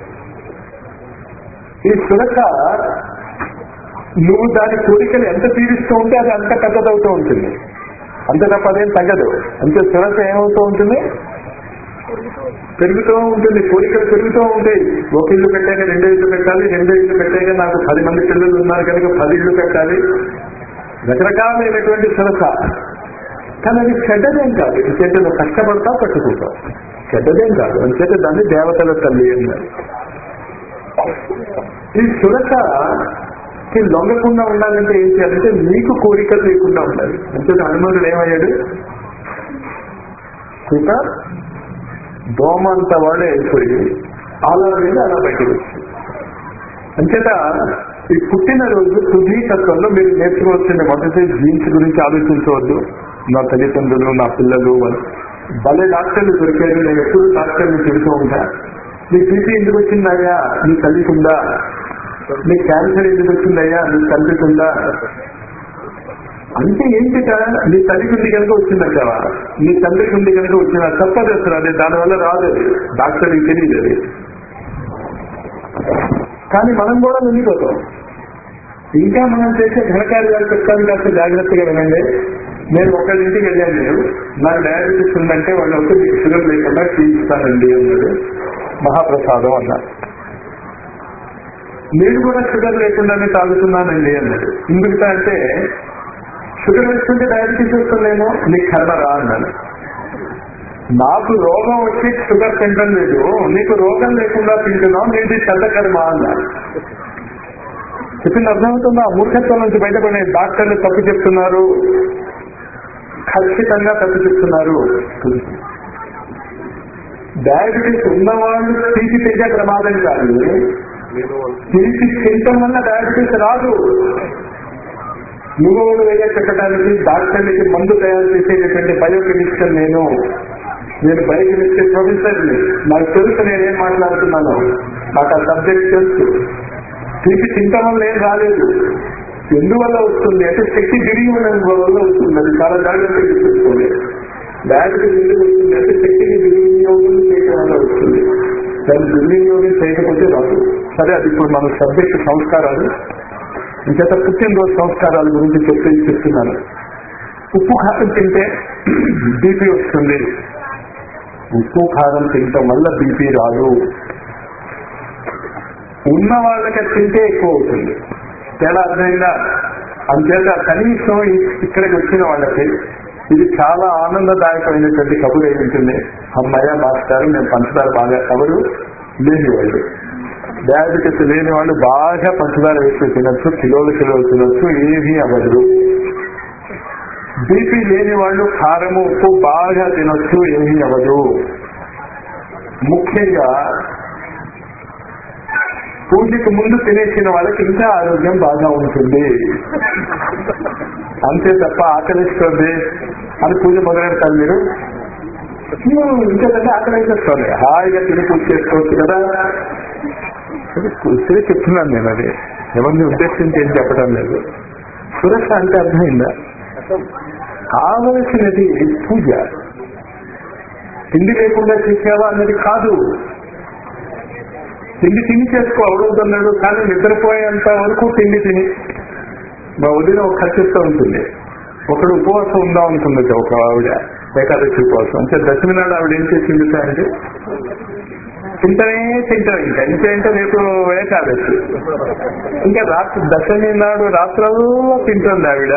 ఈ సురక నువ్వు దాని కోరికలు ఎంత తీరుస్తూ ఉంటే అది అంత పెద్దదవుతూ ఉంటుంది అంత తప్ప అదేం తగ్గదు అంతే సురక ఏమవుతూ ఉంటుంది పెరుగుతూ ఉంటుంది కోరికలు పెరుగుతూ ఉంటాయి ఒక ఇల్లు పెట్టాక రెండో ఇల్లు పెట్టాలి రెండో ఇల్లు పెట్టాక నాకు పది మంది పిల్లలు ఉన్నారు కనుక పది ఇల్లు పెట్టాలి రకరకాలైనటువంటి సురక కానీ అది చెడ్డదేం కాదు ఎందుకంటే నువ్వు కష్టపడతావు కట్టుకుంటావు చెడ్డదేం కాదు అంచేత దాన్ని దేవతల తల్లి అన్నారు ఈ సురకకి లొంగకుండా ఉండాలంటే ఏం చేయాలంటే నీకు కోరికలు లేకుండా ఉండాలి అంచేత హనుమంతుడు ఏమయ్యాడు సీత దోమ అంత వాడే అయిపోయి అలా మీద అలా బయటకు వచ్చింది అంచేత ఈ పుట్టినరోజు పృథ్వీ తత్వంలో మీరు నేర్చుకోవాల్సిన మొదటి జీన్స్ గురించి ఆలోచించవద్దు నా తల్లిదండ్రులు నా పిల్లలు వాళ్ళు భలే డాక్టర్లు దొరికారు నేను ఎప్పుడు డాక్టర్ని తిడుతూ ఉంటా నీ బీపీ ఎందుకు వచ్చిందయ్యా నీ తల్లికి ఉందా నీ క్యాన్సర్ ఎందుకు వచ్చిందయ్యా నీ తండ్రికి ఉందా అంటే ఏంటిట నీ తల్లికి ఉంది కనుక వచ్చిందంటావా నీ తండ్రికి ఉంది కనుక వచ్చిన తప్పదు అసలు అది దానివల్ల రాదు అది డాక్టర్కి తెలియదు అది కానీ మనం కూడా వెళ్ళిపోతాం ఇంకా మనం చేసే ఘనకార్యాలు చెప్తాను కాస్త జాగ్రత్తగా వినండి నేను ఒకళ్ళ ఇంటికి వెళ్ళాను నేను నాకు డయాబెటీస్ ఉందంటే వాళ్ళు ఒక మీకు షుగర్ లేకుండా తీయిస్తానండి అన్నాడు మహాప్రసాదం అన్నారు నేను కూడా షుగర్ లేకుండానే తాగుతున్నానండి అన్నాడు ఎందుకు అంటే షుగర్ వేసుకుంటే డయాబెటీస్ వస్తుందేమో నీకు కర్మ రా అన్నాడు నాకు రోగం వచ్చి షుగర్ తింటం లేదు నీకు రోగం లేకుండా తింటున్నావు నీది చెడ్డ కర్మ అన్నాడు చెప్పింది అర్థమవుతుందా మూర్ఖత్వం నుంచి బయటపడే డాక్టర్లు తప్పు చెప్తున్నారు ఖచ్చితంగా తప్పు చెప్తున్నారు డయాబెటీస్ ఉన్నవాళ్ళు తీపి తింటే ప్రమాదం కాదు తీపి తింటం వల్ల డయాబెటీస్ రాదు నువ్వులు వేరే పెట్టడానికి డాక్టర్లకి మందు తయారు చేసేటటువంటి బయోకెమిస్టర్ నేను నేను బయోకెమిస్ట్రీ ప్రొఫెసర్ని నాకు తెలుసు నేనేం మాట్లాడుతున్నాను నాకు ఆ సబ్జెక్ట్ తెలుసు తీపి తింటం వల్ల ఏం రాలేదు ఎందువల్ల వస్తుంది అంటే శక్తి వినియోగం వల్ల వస్తుంది అది చాలా జాగ్రత్తగా చూసుకోండి డయాబెటీస్ ఎందుకు వస్తుంది అంటే శక్తిని దుర్వినియోగం చేయడం వల్ల వస్తుంది దాన్ని దుర్వినియోగం చేయకపోతే రాదు సరే అది ఇప్పుడు మన సబ్జెక్ట్ సంస్కారాలు ఇంకేత పుట్టినరోజు సంస్కారాల గురించి చెప్పి చెప్తున్నాను ఉప్పు కారం తింటే బీపీ వస్తుంది ఉప్పు కారం తినటం వల్ల బీపీ రాదు ఉన్న వాళ్ళకి తింటే ఎక్కువ అవుతుంది తేడా అర్థమైందా అంచేత కనీసం ఇక్కడికి వచ్చిన వాళ్ళకి ఇది చాలా ఆనందదాయకమైనటువంటి కబురు అయి ఉంటుంది అమ్మయ్య మాస్టారు నేను పంచదార బాగా కబురు లేని వాళ్ళు డయాబెటీస్ లేని వాళ్ళు బాగా పంచదార వేసి తినొచ్చు కిలోలు కిలోలు తినొచ్చు ఏమీ అవ్వదు బీపీ లేని వాళ్ళు కారము ఉప్పు బాగా తినొచ్చు ఏమీ అవ్వదు ముఖ్యంగా పూజకి ముందు తినేసిన వాళ్ళకి ఇంకా ఆరోగ్యం బాగా ఉంటుంది అంతే తప్ప ఆకలిస్తుంది అని పూజ మొదలెడతారు మీరు ఇంకేదంటే ఆకలిస్తుంది హాయిగా తిని పూజ చేసుకోవచ్చు కదా సరే చెప్తున్నాను నేను అది ఎవరిని ఉద్దేశించి ఏం చెప్పడం లేదు సురక్ష అంటే అర్థమైందా కావలసినది పూజ తిండి లేకుండా చేసేవా అన్నది కాదు తిండి తిని చేసుకో అవడవుతున్నాడు కానీ నిద్రపోయేంత వరకు తిండి తిని మా వదిన ఒక ఖర్చుస్తూ ఉంటుంది ఒకడు ఉపవాసం ఉందాం అనుకుంది ఒక ఆవిడ ఏకాదశి ఉపవాసం అంటే దశమి నాడు ఆవిడ ఏం చేసింది అంటే తింటనే తింటాం ఇంకా ఇంత అంటే రేపు ఏకాదశి ఇంకా రాత్రి దశమి నాడు రాత్రుల్లో తింటుంది ఆవిడ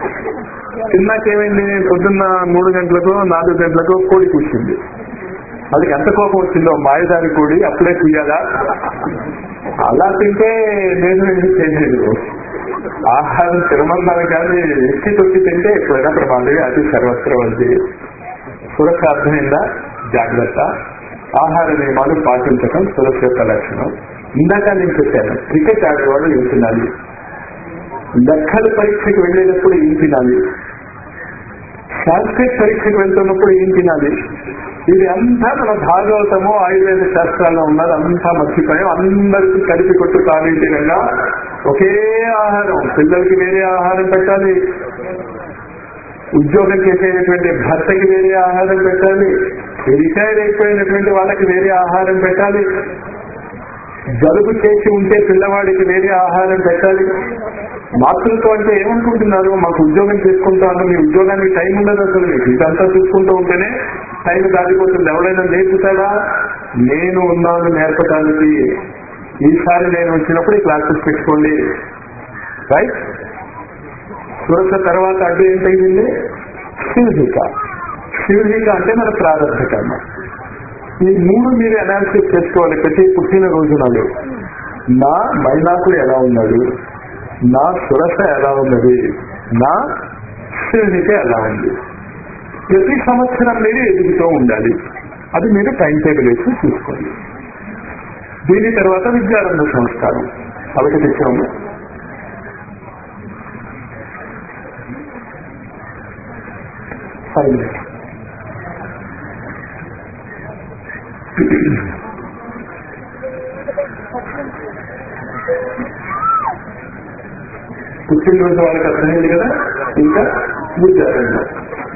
తిన్నాకేమైంది పొద్దున్న మూడు గంటలకు నాలుగు గంటలకు కోడి కూర్చుంది వాళ్ళకి ఎంత కోపం వచ్చిందో మాయదారి కూడి అప్పుడే తీయాలా అలా తింటే నేను ఏం చేయలేదు ఆహారం తినమన్నాను కానీ ఎక్కి తొక్కి తింటే ఎప్పుడైనా ప్రమాదం అది సర్వత్ర ఉంది సురక్ష అర్థమైందా జాగ్రత్త ఆహార నియమాలు పాటించడం సురక్ష యొక్క లక్షణం ఇందాక నేను చెప్పాను క్రికెట్ ఆడేవాడు ఏం తినాలి లెక్కల పరీక్షకు వెళ్ళేటప్పుడు ఏం తినాలి సాంస్క్రిట్ పరీక్షకు వెళ్తున్నప్పుడు ఏం తినాలి ఇది అంతా మన భాగవతము ఆయుర్వేద శాస్త్రాల్లో ఉన్నది అంతా మర్చిపోయాం అందరికీ కలిపి కొట్టు కావీటిగా ఒకే ఆహారం పిల్లలకి వేరే ఆహారం పెట్టాలి ఉద్యోగం చేసేటటువంటి భర్తకి వేరే ఆహారం పెట్టాలి రిటైర్ అయిపోయినటువంటి వాళ్ళకి వేరే ఆహారం పెట్టాలి జలుబు చేసి ఉంటే పిల్లవాడికి వేరే ఆహారం పెట్టాలి మాతృత్వం అంటే ఏమనుకుంటున్నారు మాకు ఉద్యోగం చేసుకుంటాను మీ ఉద్యోగానికి టైం ఉండదు అసలు మీకు ఇదంతా చూసుకుంటూ ఉంటేనే టైం దాటిపోతుంది ఎవడైనా నేర్పుతాడా నేను ఉన్నాను నేర్పడానికి ఈసారి నేను వచ్చినప్పుడు ఈ క్లాసెస్ పెట్టుకోండి రైట్ సురక్ష తర్వాత అడ్డు ఏంటైంది శివహిక శివహిక అంటే మన ప్రారంభ కర్మ ఈ మూడు మీరు అనాలిసిస్ చేసుకోవాలి ప్రతి పుట్టిన రోజు నాడు నా మైనాకుడు ఎలా ఉన్నాడు నా సురస ఎలా ఉన్నది నా శివునిక ఎలా ఉంది ప్రతి సంవత్సరం మీరు ఎదుగుతూ ఉండాలి అది మీరు టైం టేబుల్ వేసి చూసుకోండి దీని తర్వాత విద్యారంభ సంస్కారం అవి తెచ్చాము ఫైవ్ పుట్టినరోజు వాళ్ళకి అర్థమైంది కదా ఇంకా విద్యారంభం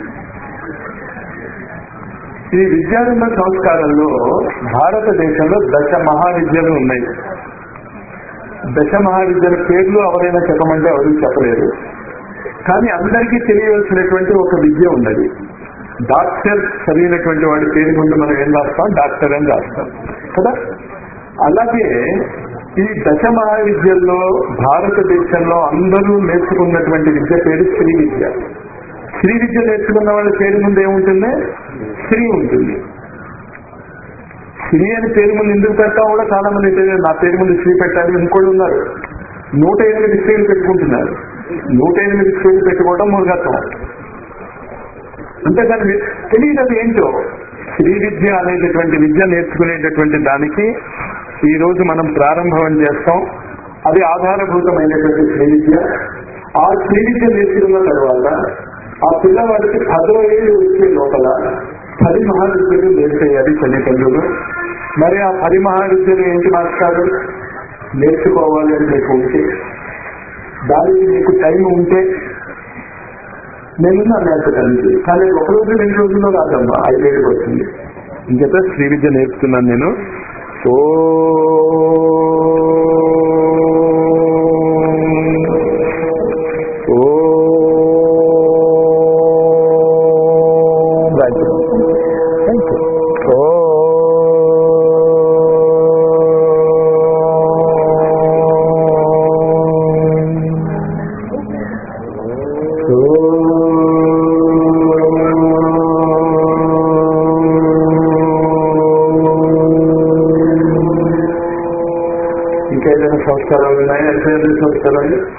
ఈ విద్యారంభ సంస్కారంలో భారతదేశంలో దశ మహావిద్యలు ఉన్నాయి దశ మహావిద్యల పేర్లు ఎవరైనా చెప్పమంటే ఎవరు చెప్పలేరు కానీ అందరికీ తెలియవలసినటువంటి ఒక విద్య ఉన్నది డాక్టర్ చదివినటువంటి వాడి పేరు ముందు మనం ఏం రాస్తాం డాక్టర్ అని రాస్తాం కదా అలాగే ఈ దశ మహావిద్యల్లో భారతదేశంలో అందరూ నేర్చుకున్నటువంటి విద్య పేరు శ్రీ విద్య శ్రీ విద్య నేర్చుకున్న వాళ్ళ పేరు ముందు ఏముంటుంది శ్రీ ఉంటుంది శ్రీ అని పేరు ముందు ఎందుకు పెట్టాం కూడా చాలా మంది తెలియదు నా పేరు ముందు శ్రీ పెట్టాలి ఇంకోళ్ళు ఉన్నారు నూట ఎనిమిది శ్రీలు పెట్టుకుంటున్నారు నూట ఎనిమిది శ్రీలు పెట్టుకోవడం మూలగత్వం అంతేకాని తెలియదు అది ఏంటో శ్రీ విద్య అనేటటువంటి విద్య నేర్చుకునేటటువంటి దానికి ఈ రోజు మనం ప్రారంభం చేస్తాం అది ఆధారభూతమైనటువంటి శ్రీ విద్య ఆ శ్రీ విద్య నేర్చుకున్న తర్వాత ఆ పిల్లవాడికి పదో ఏళ్ళు వచ్చే లోపల పది మహావిద్యలు నేర్చేయాలి తల్లిదండ్రులు మరి ఆ పది మహావిద్యలు ఏంటి మాస్టారు నేర్చుకోవాలి అని మీకు ఉంటే దానికి మీకు టైం ఉంటే నేను నేర్పడానికి కానీ ఒక రోజు రెండు రోజుల్లో రాదమ్మా ఐదేళ్ళకి వచ్చింది ఇంకేత శ్రీ విద్య నేర్పుతున్నాను నేను ఓ ఇంకా ఏదైనా సంస్కారాలు ఉన్నాయా ఎటువంటి సంస్కారాలు